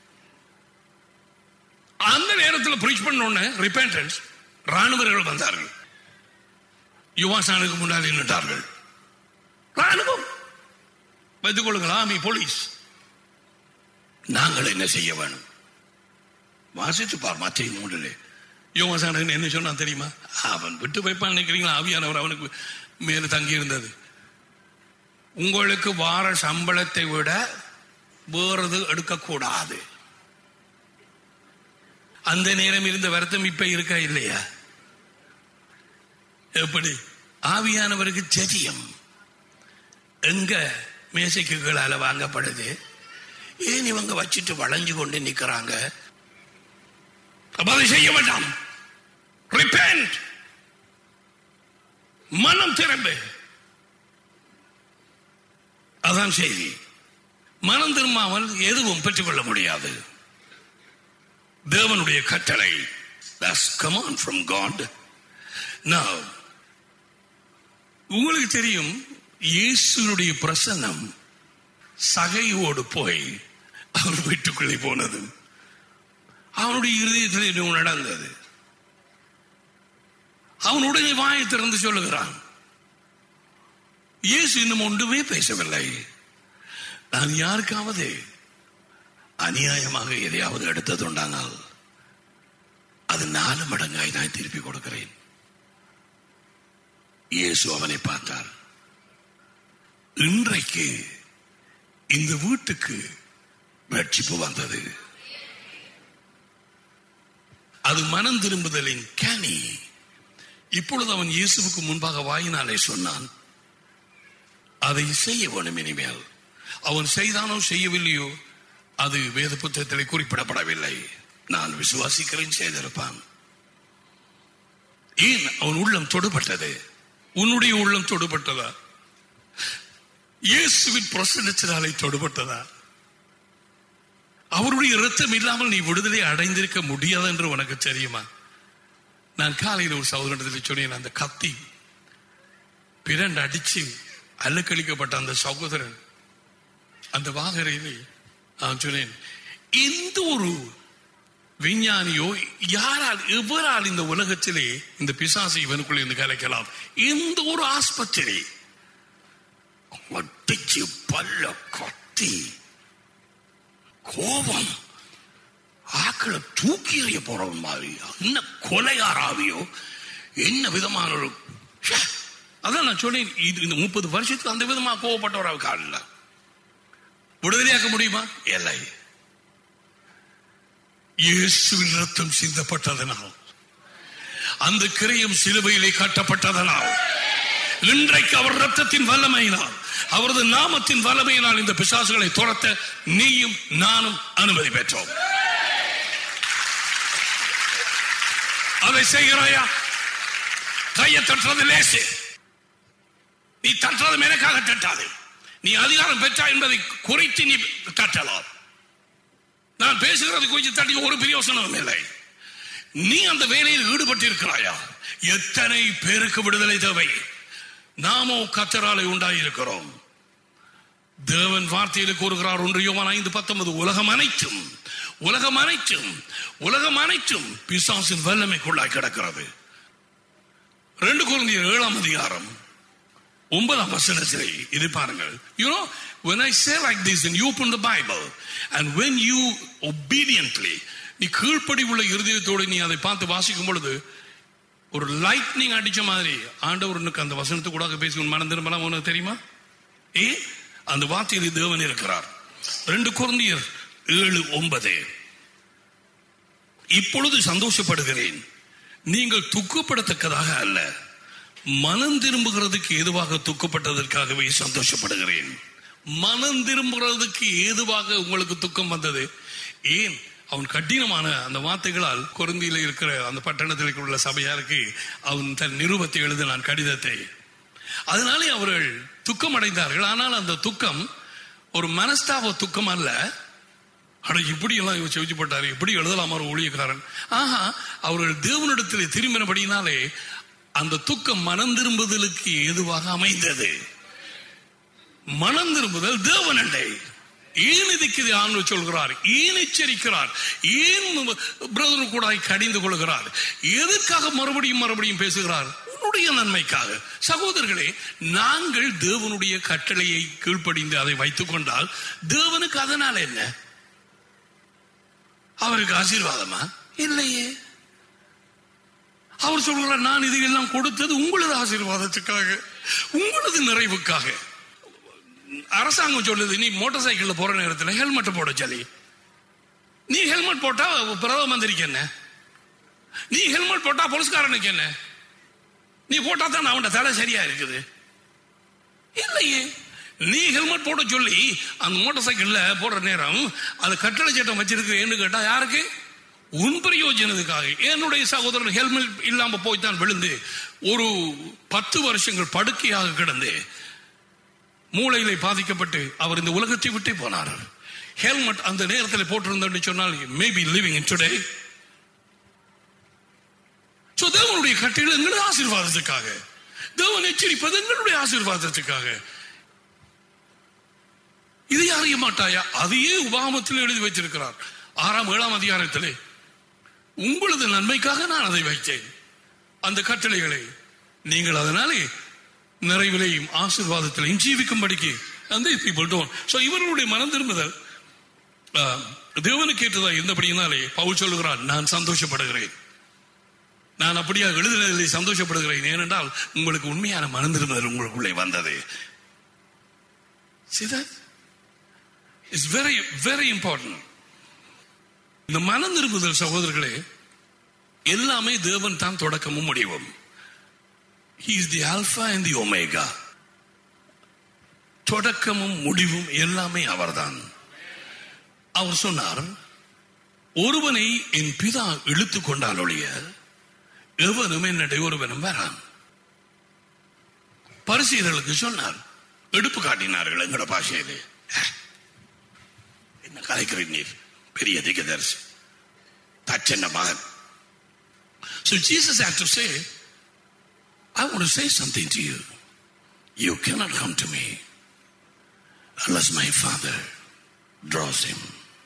அந்த நேரத்தில் பிரீச் பண்ண ரிப்பேண்டன்ஸ் ராணுவர்கள் வந்தார்கள் யுவாசானுக்கு முன்னாடி நின்றார்கள் ராணுவம் வைத்துக் கொள்ளுங்கள் ஆமி போலீஸ் நாங்கள் என்ன செய்ய வேணும் வாசித்து பார் மத்திய மூன்றிலே யோகாசானன் என்ன சொன்னான் தெரியுமா அவன் விட்டு வைப்பான் நினைக்கிறீங்களா ஆவியானவர் அவனுக்கு மேல தங்கி இருந்தது உங்களுக்கு வார சம்பளத்தை விட வேறது எடுக்கக்கூடாது அந்த நேரம் இருந்த வருத்தம் இப்ப இருக்கா இல்லையா எப்படி ஆவியானவருக்கு ஜெதியம் எங்க மேசைக்கு கீழால வாங்கப்படுது ஏன் இவங்க வச்சுட்டு வளைஞ்சு கொண்டு நிக்கிறாங்க அப்ப அதை செய்ய வேண்டாம் Repent. மனம் திரும்பு அதான் செய்தி மனம் திரும்பாமல் எதுவும் பெற்றுக்கொள்ள முடியாது தேவனுடைய கட்டளை that's come on from God now உங்களுக்கு தெரியும் இயேசுனுடைய பிரசன்னம் சகையோடு போய் அவர் வீட்டுக்குள்ளே போனது அவனுடைய இருதயத்தில் இன்னும் நடந்தது அவனுடைய வாயை திறந்து சொல்லுகிறான் இயேசு இன்னும் ஒன்றுமே பேசவில்லை நான் யாருக்காவது அநியாயமாக எதையாவது எடுத்ததுண்டானால் அது நாலு மடங்காய் நான் திருப்பி கொடுக்கிறேன் இயேசு அவனை பார்த்தார் இன்றைக்கு இந்த வீட்டுக்கு ரட்சிப்பு வந்தது அது மனம் திரும்புதலின் கனி இப்பொழுது அவன் இயேசுவுக்கு முன்பாக வாயினாலே சொன்னான் அதை செய்ய வேணும் இனிமேல் அவன் செய்தானோ செய்யவில்லையோ அது வேத புத்தகத்தில் குறிப்பிடப்படவில்லை நான் விசுவாசிக்கிறேன் செய்திருப்பான் ஏன் அவன் உள்ளம் தொடுபட்டது உன்னுடைய உள்ளம் தொடுபட்டதா இயேசுவின் பிரசன்னத்தினாலே தொடுபட்டதா அவருடைய இரத்தம் இல்லாமல் நீ விடுதலை அடைந்திருக்க முடியாது என்று உனக்கு தெரியுமா நான் காலையில் ஒரு சகோதரத்தில் சொன்னேன் அந்த கத்தி பிரண்டு அடிச்சு அலுக்கழிக்கப்பட்ட அந்த சகோதரன் அந்த வாகரையிலே நான் சொன்னேன் எந்த ஒரு விஞ்ஞானியோ யாரால் எவரால் இந்த உலகத்திலே இந்த பிசாசை இவனுக்குள்ளே இருந்து கலைக்கலாம் எந்த ஒரு ஆஸ்பத்திரி அடிச்சு பல்ல கத்தி கோபம் ஆக்களை தூக்கி எறிய போறவன் மாதிரி என்ன கொலையாராவியோ என்ன விதமான ஒரு ச்சே! அதான் நான் சொன்னேன் இது இந்த முப்பது வருஷத்துக்கு அந்த விதமா கோவப்பட்டவராக காணல விடுதலையாக்க முடியுமா இல்லை இயேசுவின் ரத்தம் சிந்தப்பட்டதனால் அந்த கிரையும் சிலுவையிலே கட்டப்பட்டதனால் இன்றைக்கு அவர் ரத்தத்தின் வல்லமையினால் அவரது நாமத்தின் வல்லமையினால் இந்த பிசாசுகளை துரத்த நீயும் நானும் அனுமதி பெற்றோம் அதை செய்கிறாயா கையை தட்டுறது லேசு நீ தட்டுறது எனக்காக தட்டாதே நீ அதிகாரம் பெற்றா என்பதை குறைத்து நீ தட்டலாம் நான் பேசுகிறது குறித்து தட்டி ஒரு பிரயோசனமும் இல்லை நீ அந்த வேலையில் ஈடுபட்டு இருக்கிறாயா எத்தனை பேருக்கு விடுதலை தேவை நாமோ கத்தராலை உண்டாயிருக்கிறோம் தேவன் வார்த்தையில் கூறுகிறார் ஒன்று யோவான் ஐந்து பத்தொன்பது உலகம் அனைத்தும் உலகம் அனைத்தும் உலகம் அனைத்தும் பிசாசின் வல்லமைக்குள்ளாய் கிடக்கிறது ரெண்டு குழந்தைய ஏழாம் அதிகாரம் ஒன்பதாம் வசனத்திலே இது பாருங்கள் you know when i say like this and you open the bible and when you obediently நீ கீழ்ப்படி உள்ள இருதயத்தோடு நீ அதை பார்த்து வாசிக்கும் பொழுது ஒரு லைட்னிங் அடிச்ச மாதிரி ஆண்டவருக்கு அந்த வசனத்தை கூட பேசி உன் மனம் திரும்பலாம் உனக்கு தெரியுமா ஏ அந்த வார்த்தையில் தேவன் இருக்கிறார் ரெண்டு குழந்தையர் ஏழு ஒன்பது இப்பொழுது சந்தோஷப்படுகிறேன் நீங்கள் துக்கப்படத்தக்கதாக அல்ல மனம் திரும்புகிறதுக்கு ஏதுவாக துக்கப்பட்டதற்காகவே சந்தோஷப்படுகிறேன் மனம் திரும்புகிறதுக்கு ஏதுவாக உங்களுக்கு துக்கம் வந்தது ஏன் அவன் கடினமான அந்த வார்த்தைகளால் குருந்தியில இருக்கிற அந்த பட்டணத்தில் உள்ள சபையாருக்கு அவன் தன் நிருபத்தை எழுதினான் கடிதத்தை அதனாலே அவர்கள் துக்கம் அடைந்தார்கள் ஆனால் அந்த துக்கம் ஒரு மனஸ்தாப துக்கம் அல்ல அட இப்படி எல்லாம் இவர் செவிச்சு போட்டாரு இப்படி எழுதலாமா ஒரு ஊழியக்காரன் ஆஹா அவர்கள் தேவனிடத்திலே திரும்பினபடினாலே அந்த துக்கம் மனம் திரும்புதலுக்கு ஏதுவாக அமைந்தது மனம் திரும்புதல் தேவனண்டை ஏன் இதுக்கு இது ஆண்டு சொல்கிறார் ஏன் எச்சரிக்கிறார் ஏன் பிரதர் கூட கடிந்து கொள்கிறார் எதற்காக மறுபடியும் மறுபடியும் பேசுகிறார் உன்னுடைய நன்மைக்காக சகோதரர்களே நாங்கள் தேவனுடைய கட்டளையை கீழ்ப்படிந்து அதை வைத்துக் கொண்டால் தேவனுக்கு அதனால என்ன அவருக்கு ஆசீர்வாதமா இல்லையே அவர் சொல்கிறார் நான் இதையெல்லாம் கொடுத்தது உங்களது ஆசீர்வாதத்துக்காக உங்களது நிறைவுக்காக அரசாங்கம் சொல்லுது நீ மோட்டார் சைக்கிள்ல போற நேரத்தில் ஹெல்மெட் போட சொல்லி நீ ஹெல்மெட் போட்டா பிரதம மந்திரிக்கு என்ன நீ ஹெல்மெட் போட்டா போலீஸ்காரனுக்கு என்ன நீ போட்டா தான் அவன் தலை சரியா இருக்குது இல்லையே நீ ஹெல்மெட் போட சொல்லி அந்த மோட்டார் சைக்கிள்ல போடுற நேரம் அது கட்டளை சட்டம் வச்சிருக்கிறேன்னு கேட்டா யாருக்கு உன் பிரயோஜனத்துக்காக என்னுடைய சகோதரன் ஹெல்மெட் இல்லாம போய் தான் விழுந்து ஒரு பத்து வருஷங்கள் படுக்கையாக கிடந்து மூளையிலே பாதிக்கப்பட்டு அவர் இந்த உலகத்தை விட்டே போனார் ஹெல்மெட் அந்த நேரத்தில் போட்டிருந்தேன்னு சொன்னால் maybe living in today so தேவனுடைய கட்டையில் எங்களுடைய ஆசீர்வாதத்துக்காக தேவன் எச்சரிப்பது எங்களுடைய ஆசீர்வாதத்துக்காக இதை அறிய மாட்டாயா அதையே உபாமத்தில் எழுதி வச்சிருக்கிறார் ஆறாம் ஏழாம் அதிகாரத்திலே உங்களது நன்மைக்காக நான் அதை வைத்தேன் அந்த கட்டளைகளை நீங்கள் அதனாலே நிறைவிலையும் ஆசீர்வாதத்திலையும் ஜீவிக்கும்படிக்கு அந்த பீப்புள் டோன் ஸோ இவர்களுடைய மனம் திரும்புதல் ஆஹ், தேவனுக்கு ஏற்றதா இருந்தபடியினாலே பவுல் சொல்லுகிறார் நான் சந்தோஷப்படுகிறேன் நான் அப்படியா எழுதினதிலே சந்தோஷப்படுகிறேன் ஏனென்றால் உங்களுக்கு உண்மையான மனம் திரும்புதல் உங்களுக்குள்ளே வந்தது See that? It's very, very important. இந்த மனம் திரும்புதல் சகோதரர்களே எல்லாமே தேவன் தான் தொடக்கமும் முடிவும் He is the Alpha and the Omega. தொடக்கமும் முடிவும் எல்லாமே அவர்தான் அவர் சொன்னார் ஒருவனை என் பிதா இழுத்து கொண்டால் ஒழிய எவனும் என்னுடைய ஒருவனும் வரான் பரிசீலர்களுக்கு சொன்னார் எடுப்பு காட்டினார்கள் எங்கட பாஷையிலே என்ன கலைக்கிறீர் நீர் பெரிய திகதரிசி தச்சென்ன மகன் So Jesus had to say, I want to say something to you. You cannot come to me unless my Father draws him.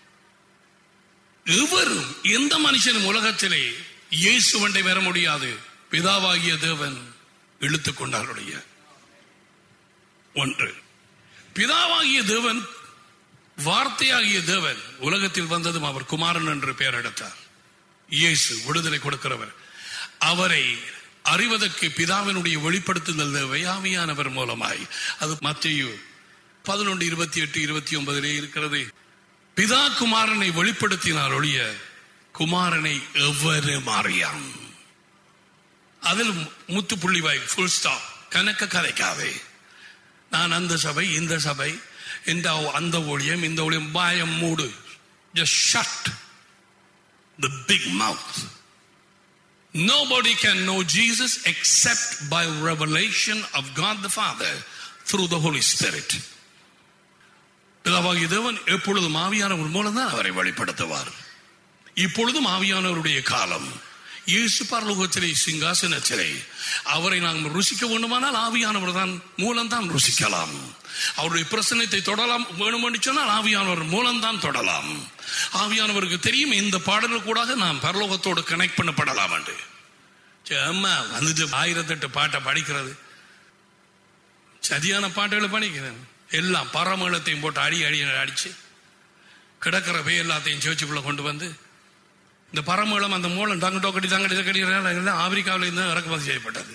எவரும் எந்த மனுஷனும் உலகத்திலே இயேசுவண்டை வர முடியாது பிதாவாகிய தேவன் இழுத்துக் கொண்டாருடைய ஒன்று பிதாவாகிய தேவன் வார்த்தையாகிய தேவன் உலகத்தில் வந்ததும் அவர் குமாரன் என்று பெயர் எடுத்தார் இயேசு விடுதலை கொடுக்கிறவர் அவரை அறிவதற்கு பிதாவினுடைய வெளிப்படுத்துதல் தேவை ஆவியானவர் மூலமாய் அது மத்திய பதினொன்று இருபத்தி எட்டு இருபத்தி ஒன்பதிலே இருக்கிறது பிதா குமாரனை வெளிப்படுத்தினார் ஒழிய குமாரனை எவ்வாறு மாறியான் அதில் முத்து புள்ளிவாய் ஃபுல் ஸ்டாப் கணக்க கதைக்காதே நான் அந்த சபை இந்த சபை இந்த அந்த ஊழியம் இந்த ஊழியம் பாயம் மூடு just shut the big mouth Nobody can know Jesus except by revelation of God the Father through the Holy Spirit. பிதாவாகிய தேவன் எப்பொழுதும் ஆவியானவர் மூலம் தான் அவரை வெளிப்படுத்துவார் இப்பொழுதும் ஆவியானவருடைய காலம் இயேசு பரலோகத்திலே சிங்காசனத்திலே அவரை நாம் ருசிக்க வேண்டுமானால் ஆவியானவர் தான் மூலம் தான் ருசிக்கலாம் அவருடைய பிரசனத்தை தொடலாம் வேணும் என்று சொன்னால் ஆவியானவர் மூலம் தான் தொடலாம் ஆவியானவருக்கு தெரியும் இந்த பாடல்கள் கூட நாம் பரலோகத்தோடு கனெக்ட் பண்ணப்படலாம் என்று சரி, அம்மா வந்துட்டு ஆயிரத்தெட்டு பாட்டை படிக்கிறது சரியான பாட்டுகளை படிக்கிறேன் எல்லாம் பரமேளத்தையும் போட்டு அடி அடி அடிச்சு கிடக்கிற வே எல்லாத்தையும் சேர்ச்சுக்குள்ள கொண்டு வந்து இந்த பரமேளம் அந்த மூலம் தங்க டோக்கடி தங்கடி தக்கடி எல்லாம் ஆப்பிரிக்காவில் இருந்து இறக்குமதி செய்யப்பட்டது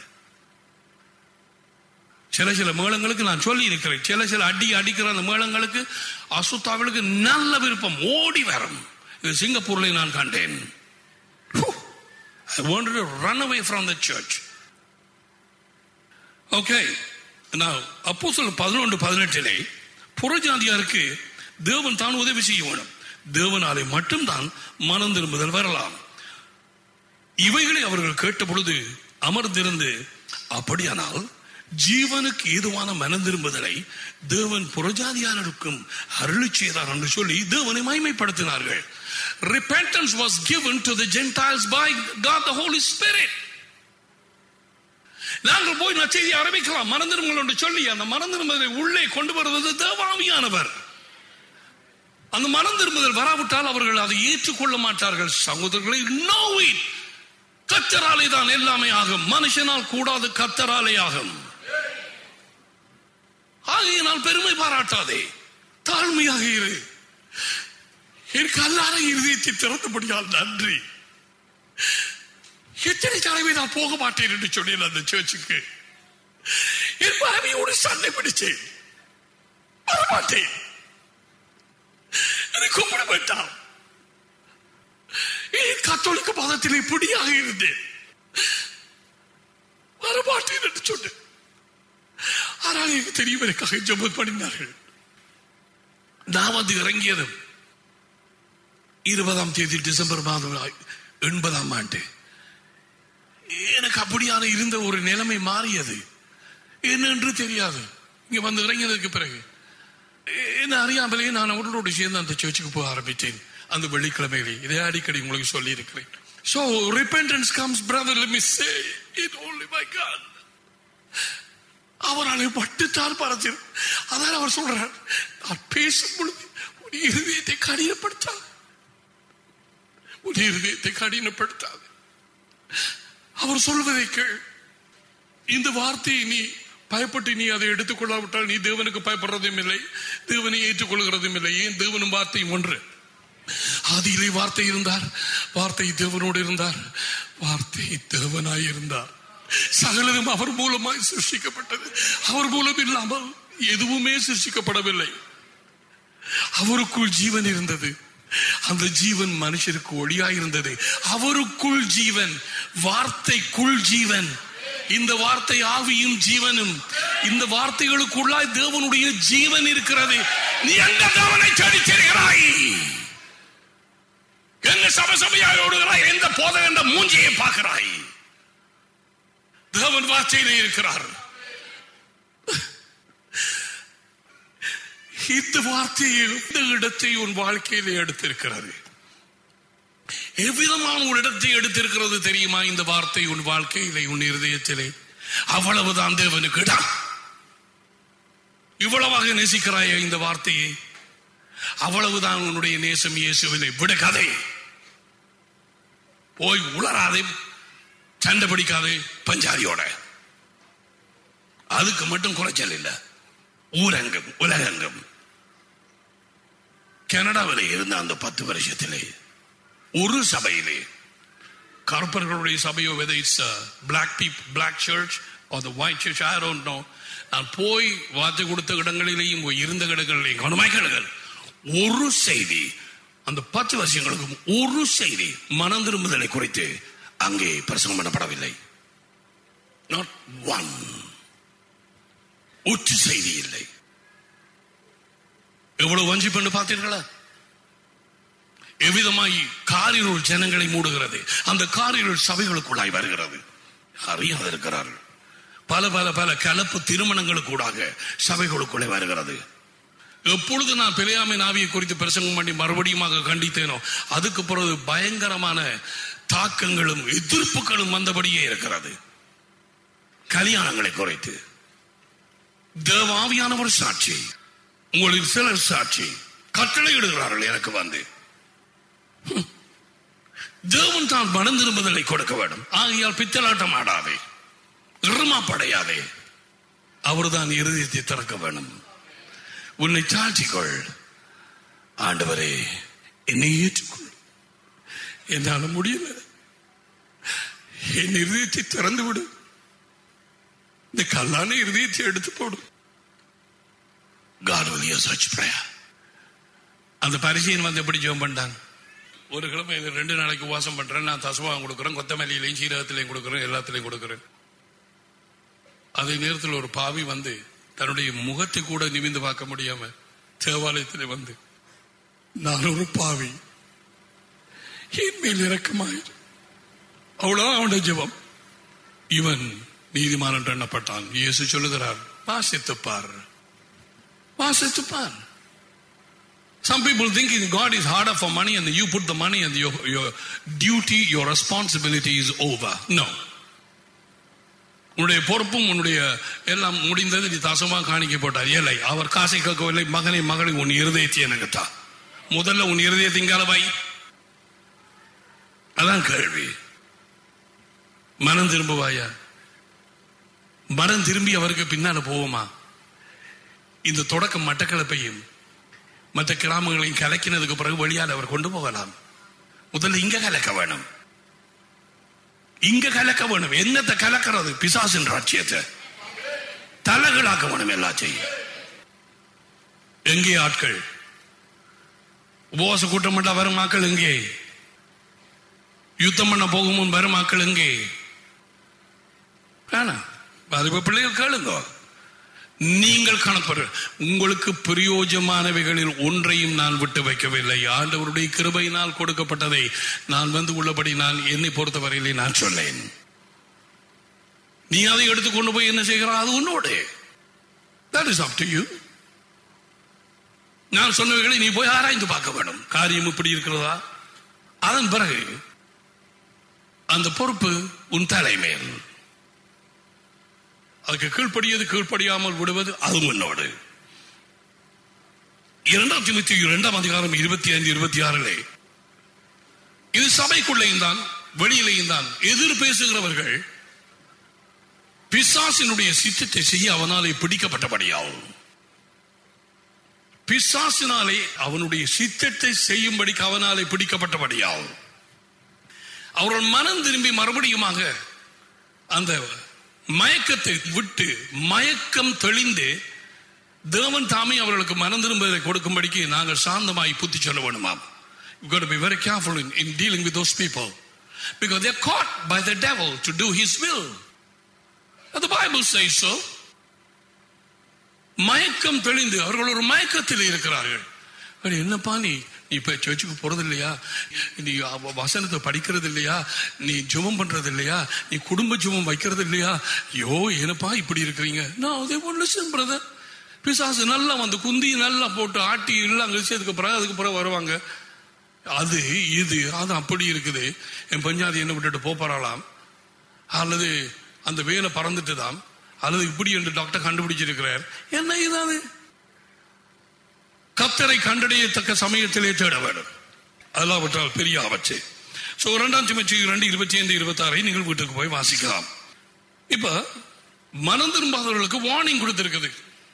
சில சில மேளங்களுக்கு நான் சொல்லி இருக்கிறேன் சில சில அடி அடிக்கிற அந்த மேளங்களுக்கு அசுத்தாவிலுக்கு நல்ல விருப்பம் ஓடி வரும் இது சிங்கப்பூர்ல நான் கண்டேன் I wanted to run away from the church. Okay. Now, அப்போ சொல்ல பதினொன்று பதினெட்டிலே புறஜாதியாருக்கு தேவன் தான் உதவி செய்ய வேணும் தேவனாலே மட்டும்தான் மனம் திரும்புதல் வரலாம் இவைகளை அவர்கள் கேட்ட பொழுது அமர்ந்திருந்து அப்படியானால் ஜீவனுக்கு ஏதுவான மனம் திரும்புதலை தேவன் புறஜாதியாருக்கும் அருளி செய்தார் என்று சொல்லி தேவனை மகிமைப்படுத்தினார்கள் repentance was given to the gentiles by God the Holy Spirit நாங்கள் போய் நச்செய்தி ஆரம்பிக்கலாம் மறந்திருங்கள் என்று சொல்லி அந்த மறந்திரும்பதை உள்ளே கொண்டு வருவது தேவாவியானவர் அந்த மனம் திரும்புதல் வராவிட்டால் அவர்கள் அதை ஏற்றுக்கொள்ள மாட்டார்கள் சகோதரர்களை நோ இட் கத்தராலே தான் எல்லாமே ஆகும் மனுஷனால் கூடாது கத்தராலே ஆகும் ஆகையினால் பெருமை பாராட்டாதே தாழ்மையாக இரு எனக்கு அல்லாத இருதயத்தை திறந்தபடியால் நன்றி எத்தனை தடவை நான் போக மாட்டேன் என்று சொன்னேன் அந்த சர்ச்சுக்கு என் மனைவியோடு சண்டை பிடிச்சேன் வரமாட்டேன் என்னை கும்பிட வேண்டாம் என் கத்தோலிக்க மதத்திலே பிடியாக இருந்தேன் வரமாட்டேன் என்று சொன்னேன் ஆனால் எனக்கு தெரியும் எனக்காக ஜெபம் பண்ணினார்கள் நான் வந்து இறங்கியதும் இருபதாம் தேதி டிசம்பர் மாதம் எண்பதாம் ஆண்டு எனக்கு அப்படியான இருந்த ஒரு நிலைமை மாறியது என்னென்று தெரியாது இங்க வந்து இறங்கியதற்கு பிறகு என்ன அறியாமலே நான் அவர்களோடு சேர்ந்து அந்த சர்ச்சுக்கு போக ஆரம்பித்தேன் அந்த வெள்ளிக்கிழமையிலே இதை அடிக்கடி உங்களுக்கு சொல்லி இருக்கிறேன் So repentance comes, brother, let me say it only by God. அவரால் மட்டுத்தான் பறந்து அதான் அவர் சொல்றார் நான் பேசும் பொழுது உன் இருதயத்தை கடினப்படுத்தாது உன் இருதயத்தை கடினப்படுத்தாது அவர் சொல்வதை கேள் இந்த வார்த்தையை நீ பயப்பட்டு நீ அதை எடுத்துக்கொள்ளாவிட்டால் நீ தேவனுக்கு பயப்படுறதும் இல்லை தேவனை ஏற்றுக்கொள்கிறதும் இல்லை ஏன் தேவனும் வார்த்தையும் ஒன்று ஆதியிலே வார்த்தை இருந்தார் வார்த்தை தேவனோடு இருந்தார் வார்த்தை தேவனாய் இருந்தார் சகலதும் அவர் மூலமாய் சிருஷ்டிக்கப்பட்டது அவர் மூலம் இல்லாமல் எதுவுமே சிருஷ்டிக்கப்படவில்லை அவருக்குள் ஜீவன் இருந்தது அந்த ஜீவன் மனுஷருக்கு ஒளியாய் இருந்தது அவருக்குள் ஜீவன் வார்த்தைக்குள் ஜீவன் இந்த வார்த்தை ஆவியும் ஜீவனும் இந்த வார்த்தைகளுக்குள்ளாய் தேவனுடைய ஜீவன் இருக்கிறது நீ எங்க தேவனை செடிச்சிருக்கிறாய் எங்க சபை சபையாய் ஓடுகிறாய் எந்த போத என்ற மூஞ்சியை பார்க்கிறாய் தேவன் வார்த்தையிலே இருக்கிறார் இந்த வார்த்தையை இந்த இடத்தை உன் வாழ்க்கையிலே எடுத்திருக்கிறது எவ்விதமான ஒரு இடத்தை எடுத்திருக்கிறது தெரியுமா இந்த வார்த்தை உன் வாழ்க்கையிலே உன் இருதயத்திலே அவ்வளவுதான் தேவனுக்கு இடம் இவ்வளவாக நேசிக்கிறாய இந்த வார்த்தையை அவ்வளவுதான் உன்னுடைய நேசம் இயேசுவினை விட கதை போய் உளராதே சண்டை பிடிக்காதே பஞ்சாதியோட அதுக்கு மட்டும் குறைச்சல் இல்லை ஊரங்கம் உலகங்கம் கனடாவில் இருந்த அந்த பத்து வருஷத்திலே ஒரு சபையிலே கருப்பர்களுடைய சபையோ whether it's black people black church or the white church I don't know நான் போய் வார்த்தை கொடுத்த இடங்களிலேயும் போய் இருந்த இடங்களிலேயும் கவனமாய் கேளுங்கள் ஒரு செய்தி அந்த பத்து வருஷங்களுக்கும் ஒரு செய்தி மனம் திரும்புதலை குறித்து அங்கே பிரசங்கம் பண்ணப்படவில்லை நாட் ஒன் ஒற்று செய்தி இல்லை எவ்வளவு வஞ்சி பண்ணு பார்த்தீர்களா எவ்விதமாய் காரிருள் ஜனங்களை மூடுகிறது அந்த காரிருள் சபைகளுக்குள்ளாய் வருகிறது அறியாது இருக்கிறார்கள் பல பல பல கலப்பு திருமணங்களுக்கூடாக சபைகளுக்குள்ளே வருகிறது எப்பொழுது நான் பெரியாமை நாவியை குறித்து பிரசங்கம் பண்ணி மறுபடியுமாக கண்டித்தேனோ அதுக்கு பிறகு பயங்கரமான தாக்கங்களும் எதிர்ப்புகளும் வந்தபடியே இருக்கிறது கல்யாணங்களை குறைத்து தேவாவியானவர் சாட்சி உங்களில் சிலர் சாட்சி கட்டளை இடுகிறார்கள் எனக்கு வந்து ஹம். தேவன் தான் மனம் திரும்புதலை கொடுக்க வேண்டும் ஆகையால் பித்தலாட்டம் ஆடாதே இருமா படையாதே அவர்தான் இருதயத்தை திறக்க வேண்டும் உன்னை தாழ்த்திக்கொள் ஆண்டவரே என்னை ஏற்றுக்கொள் என்னால முடியல என் இருதயத்தை திறந்து விடு இந்த கல்லான இருதயத்தை எடுத்து போடும் God will hear such prayer. அந்த பரிசையன் வந்து எப்படி ஜெபம் பண்ணான் ஒரு கிழமை இது ரெண்டு நாளைக்கு உபவாசம் பண்றேன் நான் தசவாகம் கொடுக்குறேன் கொத்தமல்லியிலையும் சீரகத்திலையும் கொடுக்குறேன் எல்லாத்திலையும் கொடுக்குறேன் அதே நேரத்தில் ஒரு பாவி வந்து தன்னுடைய முகத்தை கூட நிமிந்து பார்க்க முடியாம தேவாலயத்தில் வந்து நான் ஒரு பாவி என் மேல் இறக்கமாயிரு அவ்வளவு அவனுடைய ஜெபம் இவன் நீதிமான் என்று எண்ணப்பட்டான் இயேசு சொல்லுகிறார் வாசித்துப்பார் வாசித்துப்பார் Some people thinking God is harder for money and you put the money and your, your duty, your responsibility is over. No. உன்னுடைய பொறுப்பும் உன்னுடைய எல்லாம் முடிந்தது நீ தசமாக காணிக்க போட்டார் ஏலை அவர் காசை கேட்கவில்லை மகனை மகளை உன் இருதயத்தை எனக்கு தா முதல்ல உன் இருதயத்தை இங்கால வை அதான் கேள்வி மனம் திரும்புவாயா மனம் திரும்பி அவருக்கு பின்னால போவோமா இந்த தொடக்கம் மட்டக்களப்பையும் மற்ற கிராமங்களையும் கலக்கினதுக்கு பிறகு வழியால் அவர் கொண்டு போகலாம் முதல்ல இங்க கலக்க வேணும் இங்க கலக்க வேணும் என்னத்தை கலக்கிறது பிசாசின் ராட்சியத்தை தலைகளாக்க வேணும் எல்லாத்தையும் எங்கே ஆட்கள் உபவாச கூட்டம் மட்டும் வரும் ஆட்கள் எங்கே யுத்தம் பண்ண போகும் முன் வரும் ஆட்கள் எங்கே வேணாம் அது பிள்ளைகள் கேளுங்க நீங்கள் காணப்படுற உங்களுக்கு பிரயோஜமானவைகளில் ஒன்றையும் நான் விட்டு வைக்கவில்லை ஆண்டவருடைய கிருபையினால் கொடுக்கப்பட்டதை நான் வந்து உள்ளபடி நான் என்னை பொறுத்தவரையிலே நான் சொன்னேன் நீ அதை எடுத்துக்கொண்டு போய் என்ன செய்கிறாய் அது உன்னோடு that is up to you நான் சொன்னவைகளை நீ போய் ஆராய்ந்து பார்க்க வேண்டும் காரியம் இப்படி இருக்கிறதா அதன் பிறகு அந்த பொறுப்பு உன் தலைமையில் அதுக்கு கீழ்ப்படியது கீழ்ப்படியாமல் விடுவது அது உன்னோடு இரண்டாம் திமுத்தி இரண்டாம் அதிகாரம் இருபத்தி ஐந்து இருபத்தி ஆறிலே இது சபைக்குள்ளேயும் தான் வெளியிலேயும் தான் எதிர் பேசுகிறவர்கள் பிசாசினுடைய சித்தத்தை செய்ய அவனாலே பிடிக்கப்பட்டபடியாகும் பிசாசினாலே அவனுடைய சித்தத்தை செய்யும்படிக்கு அவனாலே பிடிக்கப்பட்டபடியாகும் அவர்கள் மனம் திரும்பி மறுபடியுமாக அந்த மயக்கத்தை விட்டு மயக்கம் தெளிந்து தேவன் தாமே அவர்களுக்கு மனம் திரும்பதை கொடுக்கும்படிக்கு நாங்கள் சாந்தமாய் புத்தி சொல்ல வேணுமாம் You got to be very careful in, in dealing with those people because they're caught by the devil to do his will. And the Bible says so. மயக்கம் தெளிந்து அவர்கள் ஒரு மயக்கத்தில் இருக்கிறார்கள் அட, என்னப்பா நீ நீ இப்ப சர்ச்சுக்கு போறது இல்லையா நீ அவ- வசனத்தை படிக்கிறது இல்லையா நீ ஜெபம் பண்றது இல்லையா நீ குடும்ப ஜெபம் வைக்கிறது இல்லையா ஐயோ என்னப்பா இப்படி இருக்கிறீங்க நான் they won't listen brother பிசாசு நல்லா வந்து குந்தி நல்லா போட்டு ஆட்டி எல்லாம் கழிச்சதுக்கு பிறகு அதுக்கு பிறகு வருவாங்க அது இது அது அப்படி இருக்குது என் பஞ்சாதி என்ன விட்டுட்டு போறாளாம் அல்லது அந்த வேலை பறந்துட்டுதாம் அல்லது இப்படி என்று டாக்டர் கண்டுபிடிச்சிருக்கிறார் என்ன இது அது கத்தரை கண்டடையத்தக்க சமயத்திலே தேட வேண்டும் அல்லாவிட்டால் பெரிய ஆபத்து சோ இரண்டாம் சுமச்சி இரண்டு இருபத்தி ஐந்து இருபத்தி ஆறை நீங்கள் வீட்டுக்கு போய் வாசிக்கலாம் இப்ப மனம் திரும்பாதவர்களுக்கு வார்னிங் கொடுத்திருக்குது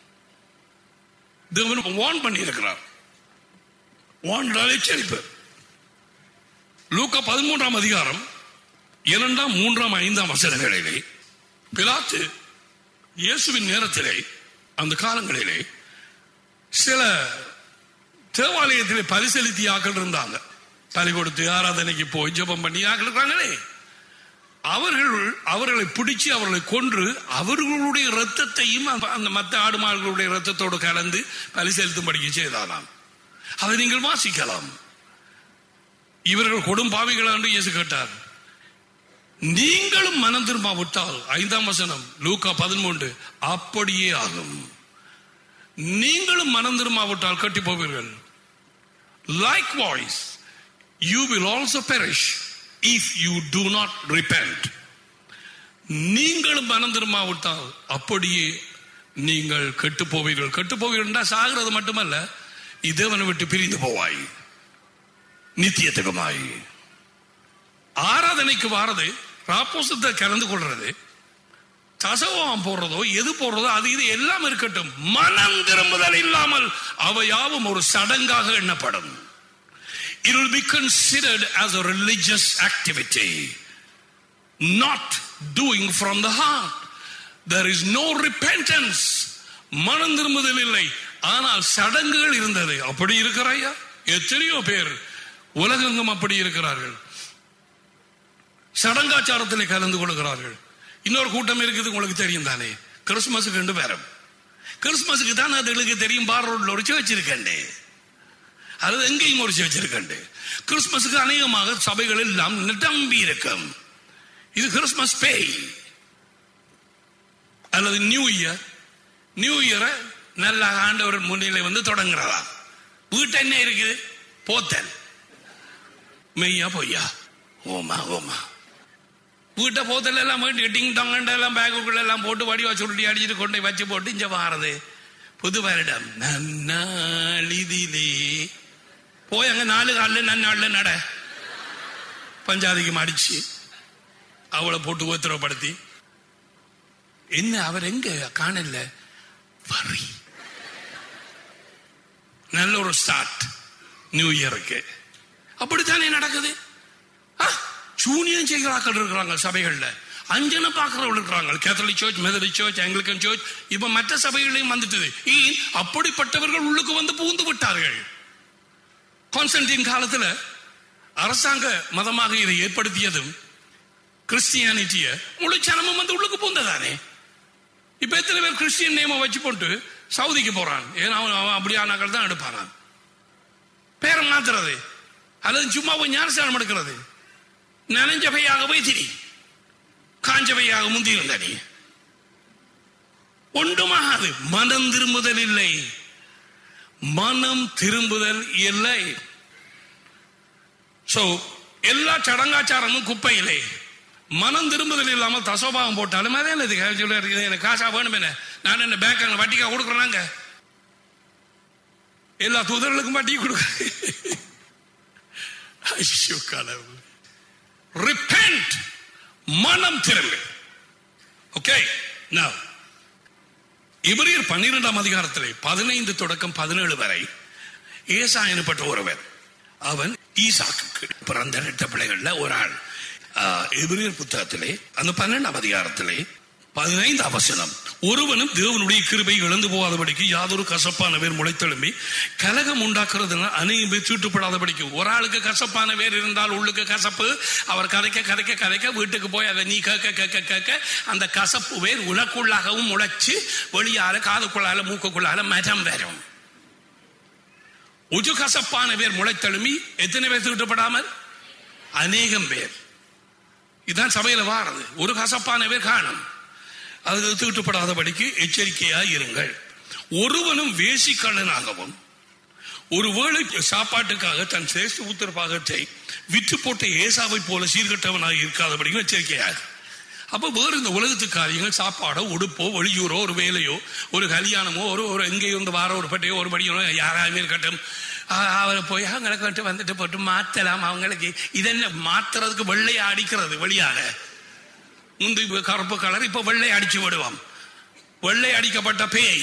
தேவன் வார்ன் பண்ணி இருக்கிறார் வார்ன் எச்சரிப்பு லூக்கா பதிமூன்றாம் அதிகாரம் இரண்டாம் மூன்றாம் ஐந்தாம் வசனங்களிலே பிலாத்து இயேசுவின் நேரத்திலே அந்த காலங்களிலே சில தேவாலயத்திலே பரிசெலுத்தி ஆக்கள் இருந்தாங்க பலி கொடுத்து ஆராதனைக்கு போய் ஜெபம் பண்ணி ஆக்கள் இருக்காங்களே அவர்கள் அவர்களை பிடிச்சு அவர்களை கொன்று அவர்களுடைய ரத்தத்தையும் அந்த- அந்த மற்ற ஆடு மாடுகளுடைய ரத்தத்தோடு கலந்து பலி செலுத்தும்படிக்கு செய்தாராம் அதை நீங்கள் வாசிக்கலாம் இவர்கள் கொடும் பாவிகள் என்று இயேசு கேட்டார் நீங்களும் மனம் திரும்பாவிட்டால் ஐந்தாம் வசனம் லூக்கா பதிமூன்று அப்படியே ஆகும் நீங்களும் மனம் திரும்பாவிட்டால் கட்டி போவீர்கள் likewise you will also perish if you do not repent நீங்களும் மனம் திரும்பாவிட்டால் அப்படியே நீங்கள் கெட்டு போவீர்கள் கெட்டு போவீர்கள் சாகிறது மட்டுமல்ல இதேவனை விட்டு பிரிந்து போவாய் நித்தியத்துக்குமாய் ஆராதனைக்கு வாரது ராப்போசத்தை கலந்து கொள்றது தசவம் போடுறதோ எது போடுறதோ அது இது எல்லாம் இருக்கட்டும் மனம் திரும்புதல் இல்லாமல் அவையாவும் ஒரு சடங்காக எண்ணப்படும் it will be considered as a religious activity not doing from the heart there is no repentance மனம் திரும்புதல் இல்லை ஆனால் சடங்குகள் இருந்தது அப்படி இருக்கிறாயா எத்தனையோ பேர் உலகெங்கும் அப்படி இருக்கிறார்கள் சடங்காச்சாரத்தில் கலந்து கொள்கிறார்கள் இன்னொரு கூட்டம் இருக்குது உங்களுக்கு தெரியும் தானே கிறிஸ்துமஸுக்கு ரெண்டு பேரும் கிறிஸ்துமஸுக்கு தான் அதுகளுக்கு தெரியும் பார் ரோட்ல ஒரு சேர்ச் இருக்கண்டே அது எங்கேயும் ஒரு சேர்ச் இருக்கண்டே கிறிஸ்துமஸுக்கு அநேகமாக சபைகள் எல்லாம் நிரம்பி இருக்கும் இது கிறிஸ்துமஸ் பேய் அல்லது நியூ இயர் நியூ இயரை நல்ல ஆண்டவர் முன்னிலை வந்து தொடங்குறதா வீட்டு என்ன இருக்குது போத்தல் மெய்யா பொய்யா ஓமா ஓமா வீட்டை போத்தல் எல்லாம் போயிட்டு டிங் டொங்கண்ட எல்லாம் பேக்குக்குள்ள எல்லாம் போட்டு வடிவா சுருட்டி அடிச்சுட்டு கொண்டு போய் வச்சு போட்டு இங்க வாரது புது வருடம் நன்னாளிதிலே போய் அங்க நாலு காலில் நன்னாள்ல நட பஞ்சாதிக்கு அடிச்சு அவளை போட்டு உத்தரவுப்படுத்தி என்ன அவர் எங்க காணல வரி நல்ல ஒரு ஸ்டார்ட் நியூ இயருக்கு அப்படித்தானே நடக்குது ஆ, சூனியம் செய்கிறார்கள் இருக்கிறாங்க சபைகள்ல அஞ்சனை பார்க்கிறவர்கள் இருக்கிறாங்க Catholic church Methodist church Anglican church இப்ப மற்ற சபைகளையும் வந்துட்டது ஏன் அப்படிப்பட்டவர்கள் உள்ளுக்கு வந்து புகுந்து விட்டார்கள் கான்ஸ்டன்டின் காலத்துல அரசாங்க மதமாக இதை ஏற்படுத்தியதும் கிறிஸ்டியானிட்டிய முழு சனமும் வந்து உள்ளுக்கு பூந்ததானே இப்ப எத்தனை பேர் கிறிஸ்டியன் நேம வச்சு போட்டு சவுதிக்கு போறான் ஏன்னா அவன் அவன் அப்படியானாக்கள் தான் எடுப்பானான் பேரை மாத்துறது அல்லது சும்மா போய் ஞானஸ்தானம் எடுக்கிறது நனைஞ்சவையாக போய் திரி காஞ்சவையாக முந்தி இருந்த நீ ஒன்றுமாகாது மனம் திரும்புதல் இல்லை மனம் திரும்புதல் இல்லை சோ எல்லா சடங்காச்சாரமும் குப்பையிலே மனம் திரும்புதல் இல்லாமல் தசோபாகம் போட்டாலும் அதே இல்லை இது சொல்றாரு, இது எனக்கு காசா வேணும் என்ன நான் என்ன பேங்க் வட்டிக்கா கொடுக்குறேனாங்க எல்லா தூதர்களுக்கும் வட்டி கொடுக்குறேன் ஐயோ கடவுள் ரிப்பெண்ட் மனம் திரும்பு ஓகே now இவரியர் பன்னிரெண்டாம் அதிகாரத்திலே பதினைந்து தொடக்கம் பதினேழு வரை ஏசா எனப்பட்ட ஒருவர் அவன் ஈசாக்கு பிறந்த ரெட்ட பிள்ளைகள்ல ஒரு ஆள் எபிரியர் புத்தகத்திலே அந்த பன்னெண்டாம் அதிகாரத்திலே பதினைந்தாம் வசனம் ஒருவனும் தேவனுடைய கிருபை இழந்து போகாதபடிக்கு யாதொரு கசப்பான வேர் முளைத்தெழும்பி கலகம் உண்டாக்குறதுனால் அநேகம் பேர் தீட்டுப்படாதபடிக்கு ஒரு ஆளுக்கு கசப்பான வேர் இருந்தால் உள்ளுக்கு கசப்பு அவர் கதைக்க கதைக்க கதைக்க வீட்டுக்கு போய் அதை நீ கேட்க கேட்க கேட்க அந்த கசப்பு வேர் உனக்குள்ளாகவும் முளைச்சு வெளியால காதுக்குள்ளால மூக்குக்குள்ளால மரம் வரும் உஜு கசப்பான பேர் முளைத்தெழும்பி எத்தனை பேர் தீட்டுப்படாமல் அநேகம் பேர் இதுதான் சபையில வாரது ஒரு கசப்பான பேர் காணும் அது தீட்டுப்படாதபடிக்கு எச்சரிக்கையா இருங்கள் ஒருவனும் வேசிக்கள்ளனாகவும் ஒரு வேளை சாப்பாட்டுக்காக தன் சிரேஷ்ட உத்தர பாகத்தை விற்று போட்ட ஏசாவை போல சீர்கட்டவனாக இருக்காதபடியும் எச்சரிக்கையாக அப்ப வேறு இந்த உலகத்து காரியங்கள் சாப்பாடோ உடுப்போ வெளியூரோ ஒரு வேலையோ ஒரு கல்யாணமோ ஒரு ஒரு எங்கேயோ இந்த வாரம் ஒரு பட்டையோ ஒரு படியோ யாராவது இருக்கட்டும் ஆ- அவரை போய் அவங்களுக்கு வந்துட்டு வந்துட்டு போட்டு மாத்தலாம் அவங்களுக்கு இதென்ன மாத்துறதுக்கு வெள்ளையா அடிக்கிறது வெளியாக முந்தி கருப்பு கலர் இப்ப வெள்ளை அடிச்சு விடுவான் வெள்ளை அடிக்கப்பட்ட பேய்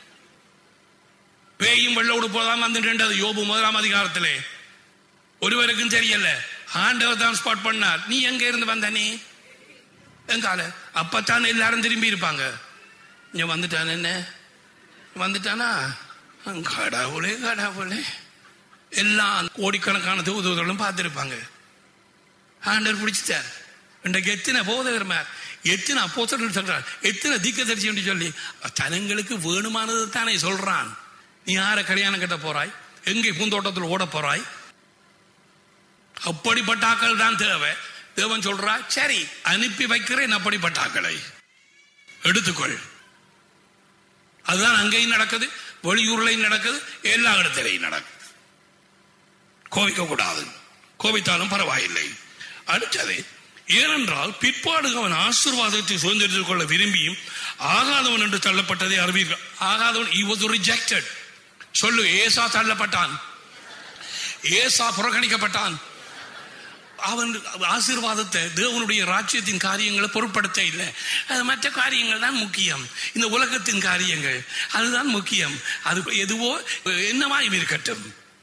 பேயும் வெள்ள உடுப்போதான் வந்துட்டு அது யோபு முதலாம் அதிகாரத்திலே ஒருவருக்கும் தெரியல ஆண்டவர் தான் ஸ்பாட் பண்ணார் நீ எங்க இருந்து வந்த நீ எங்கால அப்பத்தான் எல்லாரும் திரும்பி இருப்பாங்க இங்க வந்துட்டான் என்ன வந்துட்டானா கடவுளே கடவுளே எல்லாம் கோடிக்கணக்கான தூதுவர்களும் பார்த்திருப்பாங்க ஆண்டவர் பிடிச்சிட்டார் இன்றைக்கு எத்தனை போதகர்மார் எத்தனை அப்போஸ்தலர்கள் சொல்றார் எத்தனை தீர்க்கதரிசி என்று சொல்லி தனங்களுக்கு வேணுமானது தானே சொல்றான் நீ யார கல்யாணம் கட்ட போறாய் எங்கே பூந்தோட்டத்தில் ஓட போறாய் அப்படிப்பட்ட ஆக்கள் தான் தேவை தேவன் சொல்றா சரி அனுப்பி வைக்கிறேன் அப்படிப்பட்ட ஆக்களை எடுத்துக்கொள் அதுதான் அங்கேயும் நடக்குது வெளியூர்லையும் நடக்குது எல்லா இடத்திலையும் நடக்குது கோபிக்க கூடாது கோபித்தாலும் பரவாயில்லை அடுத்தது ஏனென்றால் பிற்பாடு அவன் ஆசீர்வாதத்தை சுதந்திரித்துக் கொள்ள விரும்பியும் ஆகாதவன் என்று தள்ளப்பட்டதை அறிவீர்கள் ஆகாதவன் he was rejected சொல்லு ஏசா தள்ளப்பட்டான் ஏசா புறக்கணிக்கப்பட்டான் அவன் ஆசீர்வாதத்தை தேவனுடைய ராஜ்யத்தின் காரியங்களை பொருட்படுத்த இல்லை அது மற்ற காரியங்கள் தான் முக்கியம் இந்த உலகத்தின் காரியங்கள் அதுதான் முக்கியம் அது எதுவோ என்னவாய் இருக்கட்டும்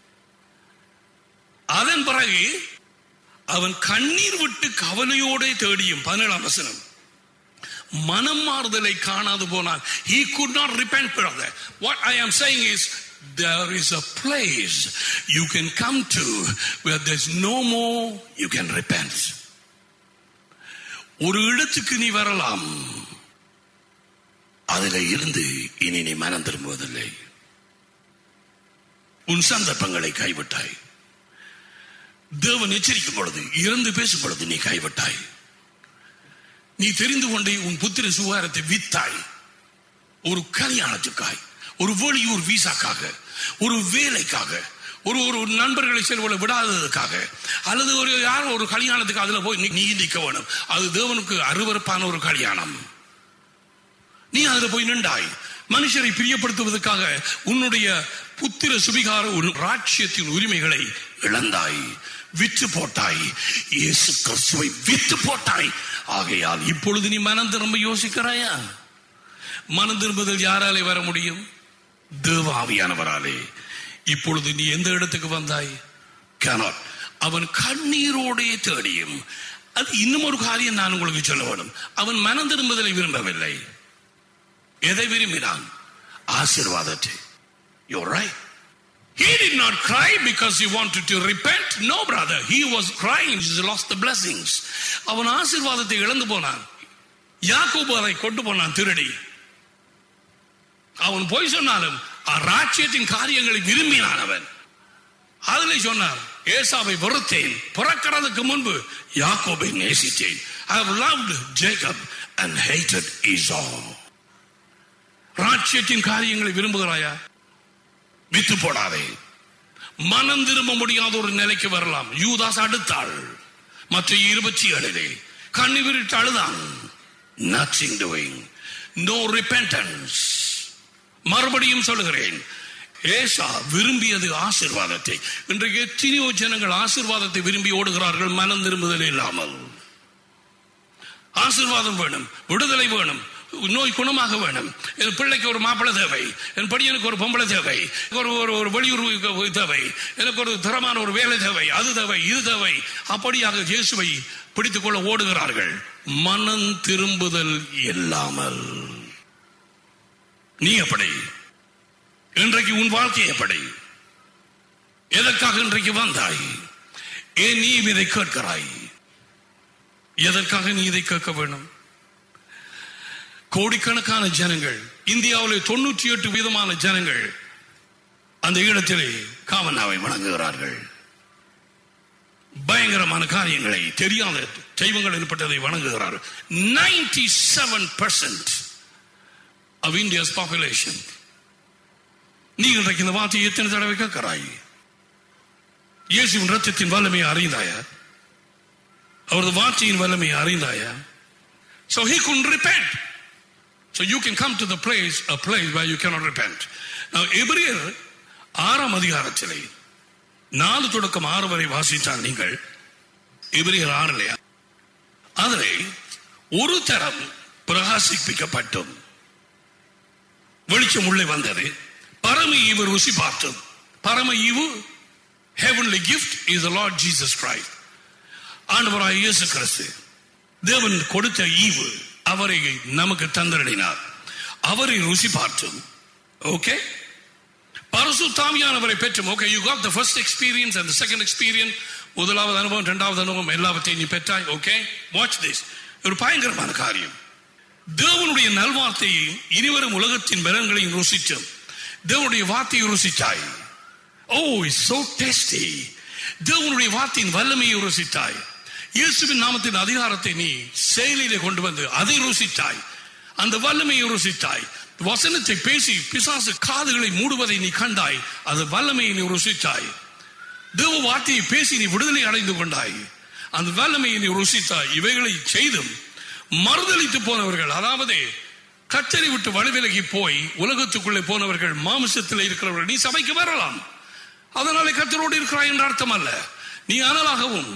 அதன் பிறகு அவன் கண்ணீர் விட்டு கவலையோட தேடியும் பதினேழாம் வசனம் மனம் மாறுதலை காணாது போனால் he could not repent brother what i am saying is there is a place you can come to where there's no more you can repent ஒரு இடத்துக்கு நீ வரலாம் அதில் இருந்து இனி நீ மனம் திரும்புவதில்லை உன் சந்தர்ப்பங்களை கைவிட்டாய் தேவன் எச்சரிக்கும் பொழுது இறந்து பேசும் பொழுது நீ கைவிட்டாய் நீ தெரிந்து கொண்டே உன் புத்திர சுகாரத்தை வித்தாய் ஒரு கல்யாணத்துக்காய் ஒரு வெளியூர் விசாக்காக ஒரு வேலைக்காக ஒரு ஒரு நண்பர்களை செல்வதை விடாததுக்காக அல்லது ஒரு யாரோ ஒரு கல்யாணத்துக்கு அதுல போய் நீ- நீ நிற்க வேணும் அது தேவனுக்கு அருவருப்பான ஒரு கல்யாணம் நீ அதுல போய் நின்றாய் மனுஷரை பிரியப்படுத்துவதற்காக உன்னுடைய புத்திர சுபிகார உன் ராட்சியத்தின் உரிமைகளை இழந்தாய் விற்று போட்டாய் இயேசு கிறிஸ்துவை விற்று போட்டாய் ஆகையால் இப்பொழுது நீ மனம் திரும்ப யோசிக்கிறாயா மனம் திரும்புதல் யாராலே வர முடியும் தேவாவியானவராலே இப்பொழுது நீ எந்த இடத்துக்கு வந்தாய் cannot அவன் கண்ணீரோடே தேடியும் அது இன்னும் ஒரு காரியம் நான் உங்களுக்கு சொல்ல வேண்டும் அவன் மனம் திரும்புதலை விரும்பவில்லை எதை விரும்பினான் ஆசீர்வாதத்தை You're right. He did not cry because he wanted to repent. No, brother. He was crying. He lost the blessings. அவன் ஆசீர்வாதத்தை இழந்து போனான் யாக்கோபு அதை கொண்டு போனான் திருடி அவன் போய் சொன்னாலும் ராஜ்யத்தின் காரியங்களை விரும்பினான் அவன் அதில் சொன்னார் ஏசாவை வெறுத்தேன் பிறக்கிறதுக்கு முன்பு யாக்கோபை நேசித்தேன் I have loved Jacob and hated Esau. ராஜ்யத்தின் காரியங்களை விரும்புகிறாயா வித்து போடாதே மனம் திரும்ப முடியாத ஒரு நிலைக்கு வரலாம் யூதாஸ் அடுத்தாள் மற்ற இருபத்தி ஏழிலே கண்ணி விரிட்டு அழுதான் நத்திங் டூயிங் நோ ரிப்பென்டன்ஸ் மறுபடியும் சொல்லுகிறேன் ஏசா விரும்பியது ஆசீர்வாதத்தை இன்றைக்கு எத்தனையோ ஜனங்கள் ஆசீர்வாதத்தை விரும்பி ஓடுகிறார்கள் மனம் திரும்புதல் இல்லாமல் ஆசீர்வாதம் வேணும் விடுதலை வேணும் நோய் குணமாக வேணும் என் பிள்ளைக்கு ஒரு மாப்பிள்ளை தேவை என் படியனுக்கு ஒரு பொம்பளை தேவை ஒரு ஒரு ஒரு வெளியூர் தேவை எனக்கு ஒரு தரமான ஒரு வேலை தேவை அது தேவை இது தேவை அப்படியாக இயேசுவை பிடித்துக் கொள்ள ஓடுகிறார்கள் மனம் திரும்புதல் இல்லாமல் நீ எப்படி இன்றைக்கு உன் வாழ்க்கை எப்படி எதற்காக இன்றைக்கு வந்தாய் ஏன் நீ இதை கேட்கிறாய் எதற்காக நீ இதை கேட்க வேண்டும் கோடிக்கணக்கான ஜனங்கள் இந்தியாவில் தொண்ணூற்றி எட்டு வீதமான ஜனங்கள் அந்த இடத்திலே காமனாவை வணங்குகிறார்கள் பயங்கரமான காரியங்களை தெரியாத தெய்வங்கள் ஏற்பட்டதை வணங்குகிறார்கள் ninety seven percent of India's population நீ இன்றைக்கு இந்த வார்த்தையை எத்தனை தடவை கேட்கிறாய் இயேசுவின் ரத்தத்தின் வல்லமையை அறிந்தாயா அவரது வார்த்தையின் வல்லமையை அறிந்தாயா So he couldn't repent. So you can come to the place, a place where you cannot repent. Now, எபிரியர் ஆறாம் அதிகாரத்திலே நாலு தொடக்கம் ஆறு வரை வாசித்தால் நீங்கள் எபிரியர் ஆறுலையா அதிலே ஒரு தரம் பிரகாசிப்பிக்கப்பட்டும் வெளிச்சம் உள்ளே வந்தது பரம ஈவு ருசி பார்த்தோம் பரம ஈவு heavenly gift is the Lord Jesus Christ ஆண்டவராய் இயேசு கிறிஸ்து தேவன் கொடுத்த ஈவு அவரை நமக்கு தந்தரடினார் அவரை ருசி பார்த்தோம் ஓகே பரசுத்தாமியானவரை பெற்றும் okay you got the first experience and second experience முதலாவது அனுபவம் இரண்டாவது அனுபவம் எல்லாவற்றையும் நீ பெற்றாய் ஓகே வாட்ச் திஸ் ஒரு பயங்கரமான காரியம் தேவனுடைய நல்வார்த்தையையும் இனிவரும் உலகத்தின் பலன்களையும் ருசித்தோம் தேவனுடைய வார்த்தையை ருசித்தாய் ஓ இஸ் சோ டேஸ்டி தேவனுடைய வார்த்தையின் வல்லமையை ருசித்தாய் இயேசுவின் நாமத்தின் அதிகாரத்தை நீ செயலிலே கொண்டு வந்து அதை ருசித்தாய் அந்த வல்லமையை ருசித்தாய் வசனத்தை பேசி பிசாசு காதுகளை மூடுவதை நீ கண்டாய் அது வல்லமையை நீ ருசித்தாய் தேவ வார்த்தையை பேசி நீ விடுதலை அடைந்து கொண்டாய் அந்த வல்லமையை நீ ருசித்தாய் இவைகளை செய்தும் மறுதளித்து போனவர்கள் அதாவது கச்சரி விட்டு வலுவிலகி போய் உலகத்துக்குள்ளே போனவர்கள் மாமிசத்தில் இருக்கிறவர்கள் நீ சபைக்கு வரலாம் அதனாலே கத்தரோடு இருக்கிறாய் என்ற அர்த்தம் அல்ல நீ அனலாகவும்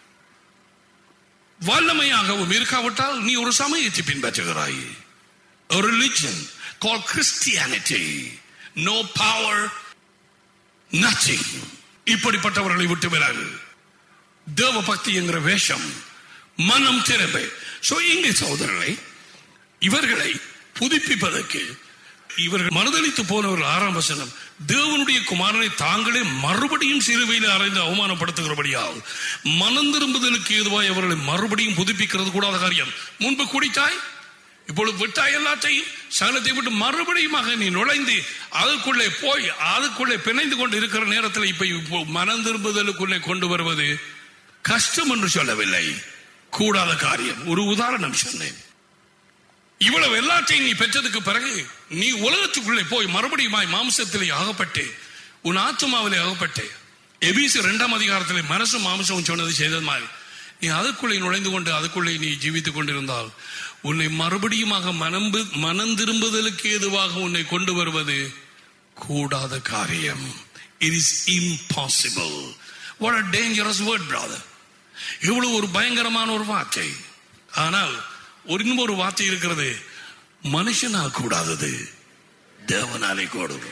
வல்லமையாகவும் இருக்காவிட்டால் நீ ஒரு சமயத்தை பின்பற்றுகிறாய் a religion called Christianity. No power, nothing. இப்படிப்பட்டவர்களை விட்டு விலகு தேவ பக்தி என்கிற வேஷம் மனம் திறமை சோ இங்கே சகோதரர்களை இவர்களை புதுப்பிப்பதற்கு இவர்கள் மறுதளித்து போனவர்கள் ஆறாம் வசனம் தேவனுடைய குமாரனை தாங்களே மறுபடியும் சிறுவையில் அறைந்து அவமானப்படுத்துகிறபடியால் மனம் திரும்புதலுக்கு ஏதுவாய் அவர்களை மறுபடியும் புதுப்பிக்கிறது கூடாத காரியம் முன்பு குடித்தாய் இப்பொழுது விட்டாய் எல்லாத்தையும் சகலத்தை விட்டு மறுபடியுமாக நீ நுழைந்து அதுக்குள்ளே போய் அதுக்குள்ளே பிணைந்து கொண்டு இருக்கிற நேரத்தில் இப்ப இப்போ மனம் திரும்புதலுக்குள்ளே கொண்டு வருவது கஷ்டம் என்று சொல்லவில்லை கூடாத காரியம் ஒரு உதாரணம் சொன்னேன் இவ்வளவு எல்லாத்தையும் நீ பெற்றதுக்கு பிறகு நீ உலகத்துக்குள்ளே போய் மறுபடியுமாய் மாம்சத்திலே அகப்பட்டு உன் ஆத்மாவிலே அகப்பட்டு எபிசி இரண்டாம் அதிகாரத்திலே மனசும் மாம்சமும் சொன்னது செய்தது மாதிரி நீ அதுக்குள்ளே நுழைந்து கொண்டு அதுக்குள்ளே நீ ஜீவித்துக் கொண்டிருந்தால் உன்னை மறுபடியுமாக மனம்பு மனம் திரும்புதலுக்கு ஏதுவாக உன்னை கொண்டு வருவது கூடாத காரியம் it is impossible what a dangerous word brother இவ்வளவு ஒரு பயங்கரமான ஒரு வார்த்தை ஆனால் ஒரு இன்னும் ஒரு வார்த்தை இருக்கிறது மனுஷனால் கூடாதது தேவனாலே கூடும்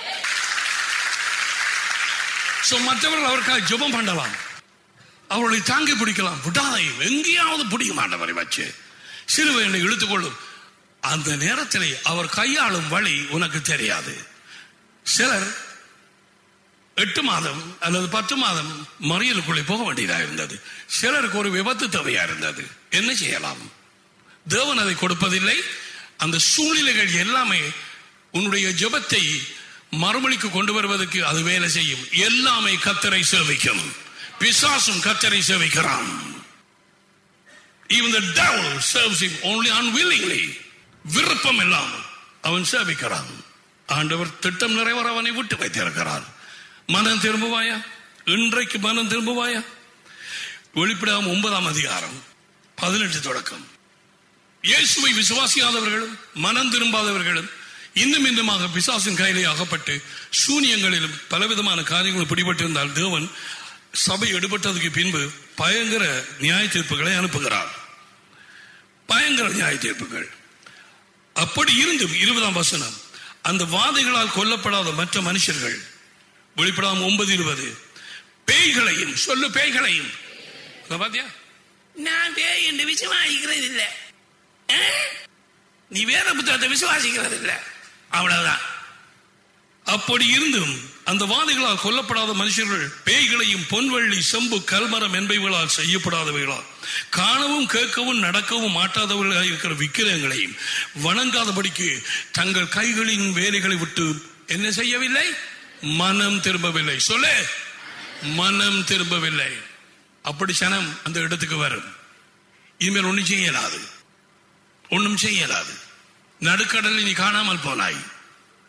So, மற்றவர்கள் அவருக்காக ஜெபம் பண்ணலாம் அவர்களை தாங்கி பிடிக்கலாம் விடாதை எங்கேயாவது பிடிக்க மாட்டவரை வச்சு சிலுவை என்னை இழுத்துக்கொள்ளும் அந்த நேரத்திலே அவர் கையாளும் வழி உனக்கு தெரியாது சிலர் எட்டு மாதம் அல்லது பத்து மாதம் மறியலுக்குள்ளே போக வேண்டியதாக இருந்தது சிலருக்கு ஒரு விபத்து தேவையா இருந்தது என்ன செய்யலாம் தேவன் அதை கொடுப்பதில்லை அந்த சூழ்நிலைகள் எல்லாமே உன்னுடைய ஜெபத்தை மறுமொழிக்கு கொண்டு வருவதற்கு அது வேலை செய்யும் எல்லாமே கத்தரை சேவிக்கும் பிசாசும் கத்தரை சேவிக்கிறான் Even the devil serves him only unwillingly. விருப்பம் இல்லாமல் அவன் சேவிக்கிறான் ஆண்டவர் திட்டம் நிறைவேற அவனை விட்டு வைத்திருக்கிறார் மனம் திரும்புவாயா இன்றைக்கு மனம் திரும்புவாயா வெளிப்படாம ஒன்பதாம் அதிகாரம் பதினெட்டு தொடக்கம் இயேசுவை விசுவாசியாதவர்களும் மனம் திரும்பாதவர்களும் இன்னும் இன்னுமாக பிசாசின் கையிலே அகப்பட்டு சூனியங்களிலும் பலவிதமான காரியங்களும் பிடிபட்டிருந்தால் தேவன் சபை எடுபட்டதுக்கு பின்பு பயங்கர நியாய தீர்ப்புகளை அனுப்புகிறார் பயங்கர நியாய தீர்ப்புகள் அப்படி இருந்தும் இருபதாம் வசனம் அந்த வாதைகளால் கொல்லப்படாத மற்ற மனுஷர்கள் வெளிப்படாம ஒன்பது இருபது பேய்களையும் சொல்லு பேய்களையும் இங்க பாத்தியா நான் பேய் என்று விசுவாசிக்கிறது இல்லை ஆ? நீ வேத புத்தகத்தை விசுவாசிக்கிறது இல்லை அவ்வளவுதான் அப்படி இருந்தும் அந்த வாதிகளால் கொல்லப்படாத மனுஷர்கள் பேய்களையும் பொன்வள்ளி செம்பு கல்மரம் என்பவைகளால் செய்யப்படாதவைகளால் காணவும் கேட்கவும் நடக்கவும் மாட்டாதவர்களாக இருக்கிற விக்கிரகங்களையும் வணங்காதபடிக்கு தங்கள் கைகளின் வேலைகளை விட்டு என்ன செய்யவில்லை மனம் திரும்பவில்லை சொல்லு மனம் திரும்பவில்லை அப்படி சனம் அந்த இடத்துக்கு வரும் இனிமேல் ஒன்றும் செய்யலாது ஒன்றும் செய்யலாது நடுக்கடலில் நீ காணாமல் போனாய்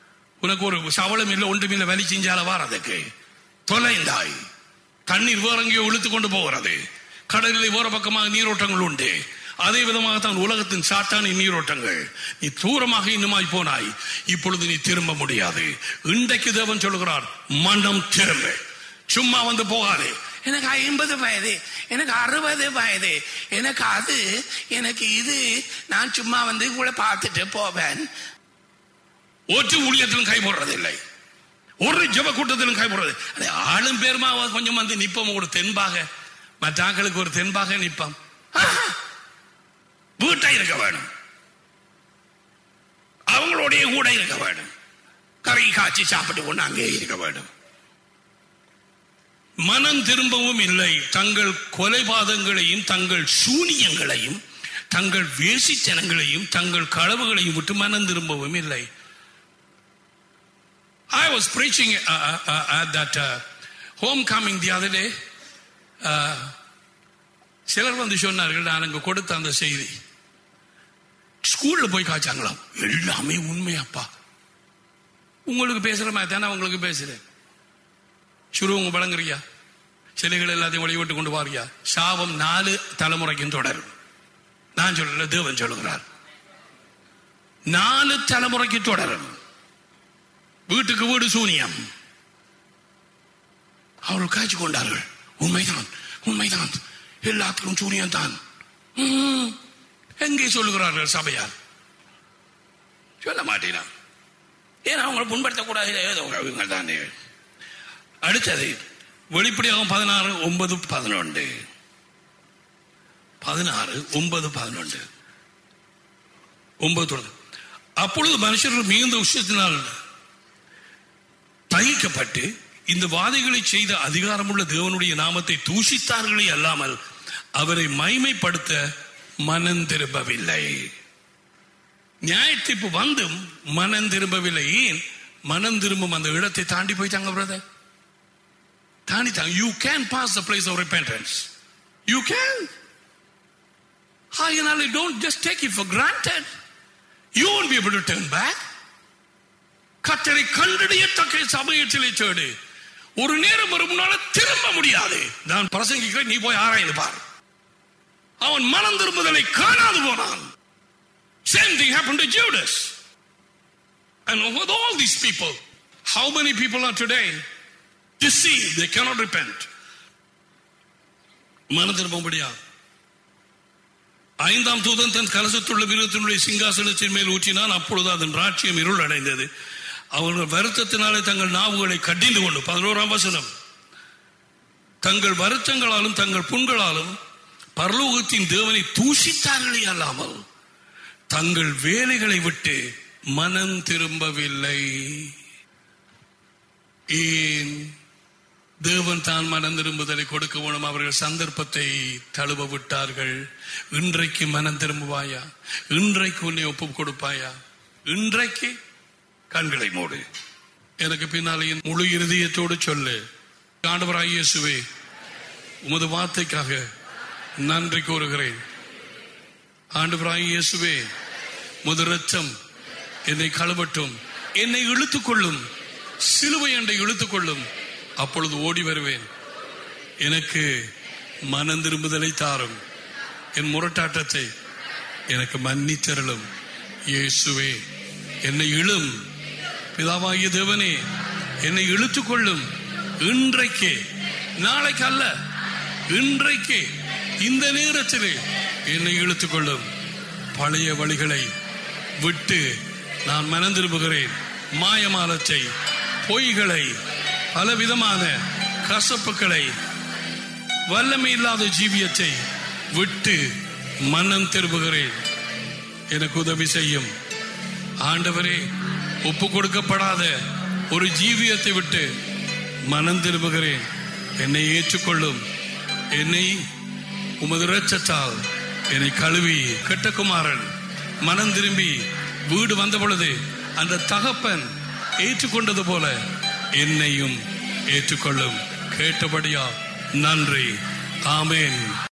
உனக்கு ஒரு சவளம் இல்லை ஒன்றும் இல்லை வலி செஞ்சால வாரதுக்கு தொலைந்தாய் தண்ணீர் வேற எங்கேயோ இழுத்து கொண்டு போகிறது கடலில் வேற பக்கமாக நீரோட்டங்கள் உண்டு அதே விதமாக தான் உலகத்தின் சாத்தான நீரோட்டங்கள் நீ தூரமாக இன்னுமாய் போனாய் இப்பொழுது நீ திரும்ப முடியாது இன்றைக்கு தேவன் சொல்லுகிறார் மனம் திரும்ப சும்மா வந்து போகாதே எனக்கு ஐம்பது வயது எனக்கு அறுபது வயது எனக்கு அது எனக்கு இது நான் சும்மா வந்து கூட பார்த்துட்டு போவேன் ஒரு ஊழியத்திலும் கை போடுறதில்லை ஒரு ஜப கூட்டத்திலும் கை போடுறது அது ஆளும் பேருமா கொஞ்சம் வந்து நிப்போம் ஒரு தென்பாக மற்ற ஆட்களுக்கு ஒரு தென்பாக நிப்போம் ஆஹா. வீட்டை இருக்க வேணும் அவங்களுடைய கூட இருக்க வேணும் கறி காய்ச்சி சாப்பிட்டு கொண்டு அங்கே இருக்க வேணும் மனம் திரும்பவும் இல்லை தங்கள் கொலைபாதங்களையும் தங்கள் சூனியங்களையும் தங்கள் வேசித்தனங்களையும் தங்கள் களவுகளையும் விட்டு மனம் திரும்பவும் இல்லை I was preaching uh, uh, uh, at that uh, homecoming the other day. Uh, சிலர் வந்து சொன்னார்கள் நான் அங்க கொடுத்த அந்த செய்தி ஸ்கூல்ல போய் காய்ச்சாங்களாம் எல்லாமே உண்மையாப்பா உங்களுக்கு பேசுற மாதிரி தானே உங்களுக்கு பேசுறேன் சுரு உங்க வழங்குறியா சிலைகள் எல்லாத்தையும் வழிவிட்டு கொண்டு வாரியா சாபம் நாலு தலைமுறைக்கும் தொடரும் நான் சொல்லல தேவன் சொல்லுகிறார் நாலு தலைமுறைக்கு தொடரும் வீட்டுக்கு வீடு சூனியம் அவர்கள் காய்ச்சி கொண்டார்கள் உண்மைதான் உண்மைதான் எல்லாத்துக்கும் சூனியம் தான் ம், எங்கே சொல்லுகிறார்கள் சபையார் சொல்ல மாட்டேனா ஏன்னா அவங்களை புண்படுத்தக்கூடாது ஏதோ இவங்க தானே அடுத்தது வெளிப்படையாகும் பதினாறு ஒன்பது பதினொன்று பதினாறு ஒன்பது பதினொன்று ஒன்பது தொடர்ந்து அப்பொழுது மனுஷர்கள் மிகுந்த உஷ்ணத்தினால் தகிக்கப்பட்டு இந்த வாதைகளை செய்த அதிகாரமுள்ள தேவனுடைய நாமத்தை தூஷித்தார்களே அல்லாமல் அவரை மைமைப்படுத்த மனம் திரும்பவில்லை நியாயத்தீர்ப்பு வந்தும் மனம் திரும்பவில்லை ஏன் மனம் திரும்பும் அந்த இடத்தை தாண்டி போயிட்டாங்க பிரதர் தாண்டிட்டாங்க you can pass the place of repentance you can ஆகையினால don't just take it for granted you won't be able to turn back கத்தரை கண்டறியத்தக்க சமயத்திலே தேடு ஒரு நேரம் வரும் முன்னால திரும்ப முடியாது நான் பிரசங்கிக்கிறேன் நீ போய் ஆராய்ந்து பார் அவன் மனம் திரும்புதலை காணாது போனான் same thing happened to Judas and with all these people how many people are today deceived they cannot repent மனம் திரும்ப முடியாது ஐந்தாம் தூதன் தன் கலசத்துள்ள விருத்தினுடைய சிங்காசனத்தின் மேல் ஊற்றினான் அப்பொழுது அதன் ராட்சியம் இருள் அடைந்தது அவர்கள் வருத்தத்தினாலே தங்கள் நாவுகளை கடிந்து கொண்டு பதினோராம் வசனம் தங்கள் வருத்தங்களாலும் தங்கள் புண்களாலும் பரலோகத்தின் தேவனை தூஷித்தார்களே அல்லாமல் தங்கள் வேலைகளை விட்டு மனம் திரும்பவில்லை ஏன் தேவன் தான் மனம் திரும்புதலை கொடுக்க வேணும் அவர்கள் சந்தர்ப்பத்தை தழுவ விட்டார்கள் இன்றைக்கு மனம் திரும்புவாயா இன்றைக்கு உன்னை ஒப்பு கொடுப்பாயா இன்றைக்கு கண்களை மூடு எனக்கு பின்னாலே என் முழு இருதயத்தோடு சொல்லு ஆண்டவராய் இயேசுவே உமது வார்த்தைக்காக நன்றி கூறுகிறேன் ஆண்டவராய் இயேசுவே முது ரத்தம் என்னை கழுவட்டும் என்னை இழுத்துக் கொள்ளும் சிலுவை என்னை இழுத்துக் கொள்ளும் அப்பொழுது ஓடி வருவேன் எனக்கு மனம் திரும்புதலை தாரும் என் முரட்டாட்டத்தை எனக்கு மன்னித்தருளும் இயேசுவே என்னை இழும் பிதாவாகிய தேவனே என்னை இழுத்துக் கொள்ளும் இன்றைக்கு நாளைக்கு அல்ல இன்றைக்கு இந்த நேரத்திலே என்னை இழுத்துக் கொள்ளும் பழைய வழிகளை விட்டு நான் மனம் திரும்புகிறேன் மாயமாலத்தை பொய்களை பலவிதமான கசப்புகளை வல்லமை இல்லாத ஜீவியத்தை விட்டு மனம் திரும்புகிறேன் எனக்கு உதவி செய்யும் ஆண்டவரே ஒப்பு கொடுக்கப்படாத ஒரு ஜீவியத்தை விட்டு மனம் திரும்புகிறேன் என்னை ஏற்றுக்கொள்ளும் என்னை உமது இரட்சத்தால் என்னை கழுவி கெட்டகுமாரன் மனம் திரும்பி வீடு வந்த பொழுது அந்த தகப்பன் ஏற்றுக்கொண்டது போல என்னையும் ஏற்றுக்கொள்ளும் கேட்டபடியா நன்றி ஆமேன்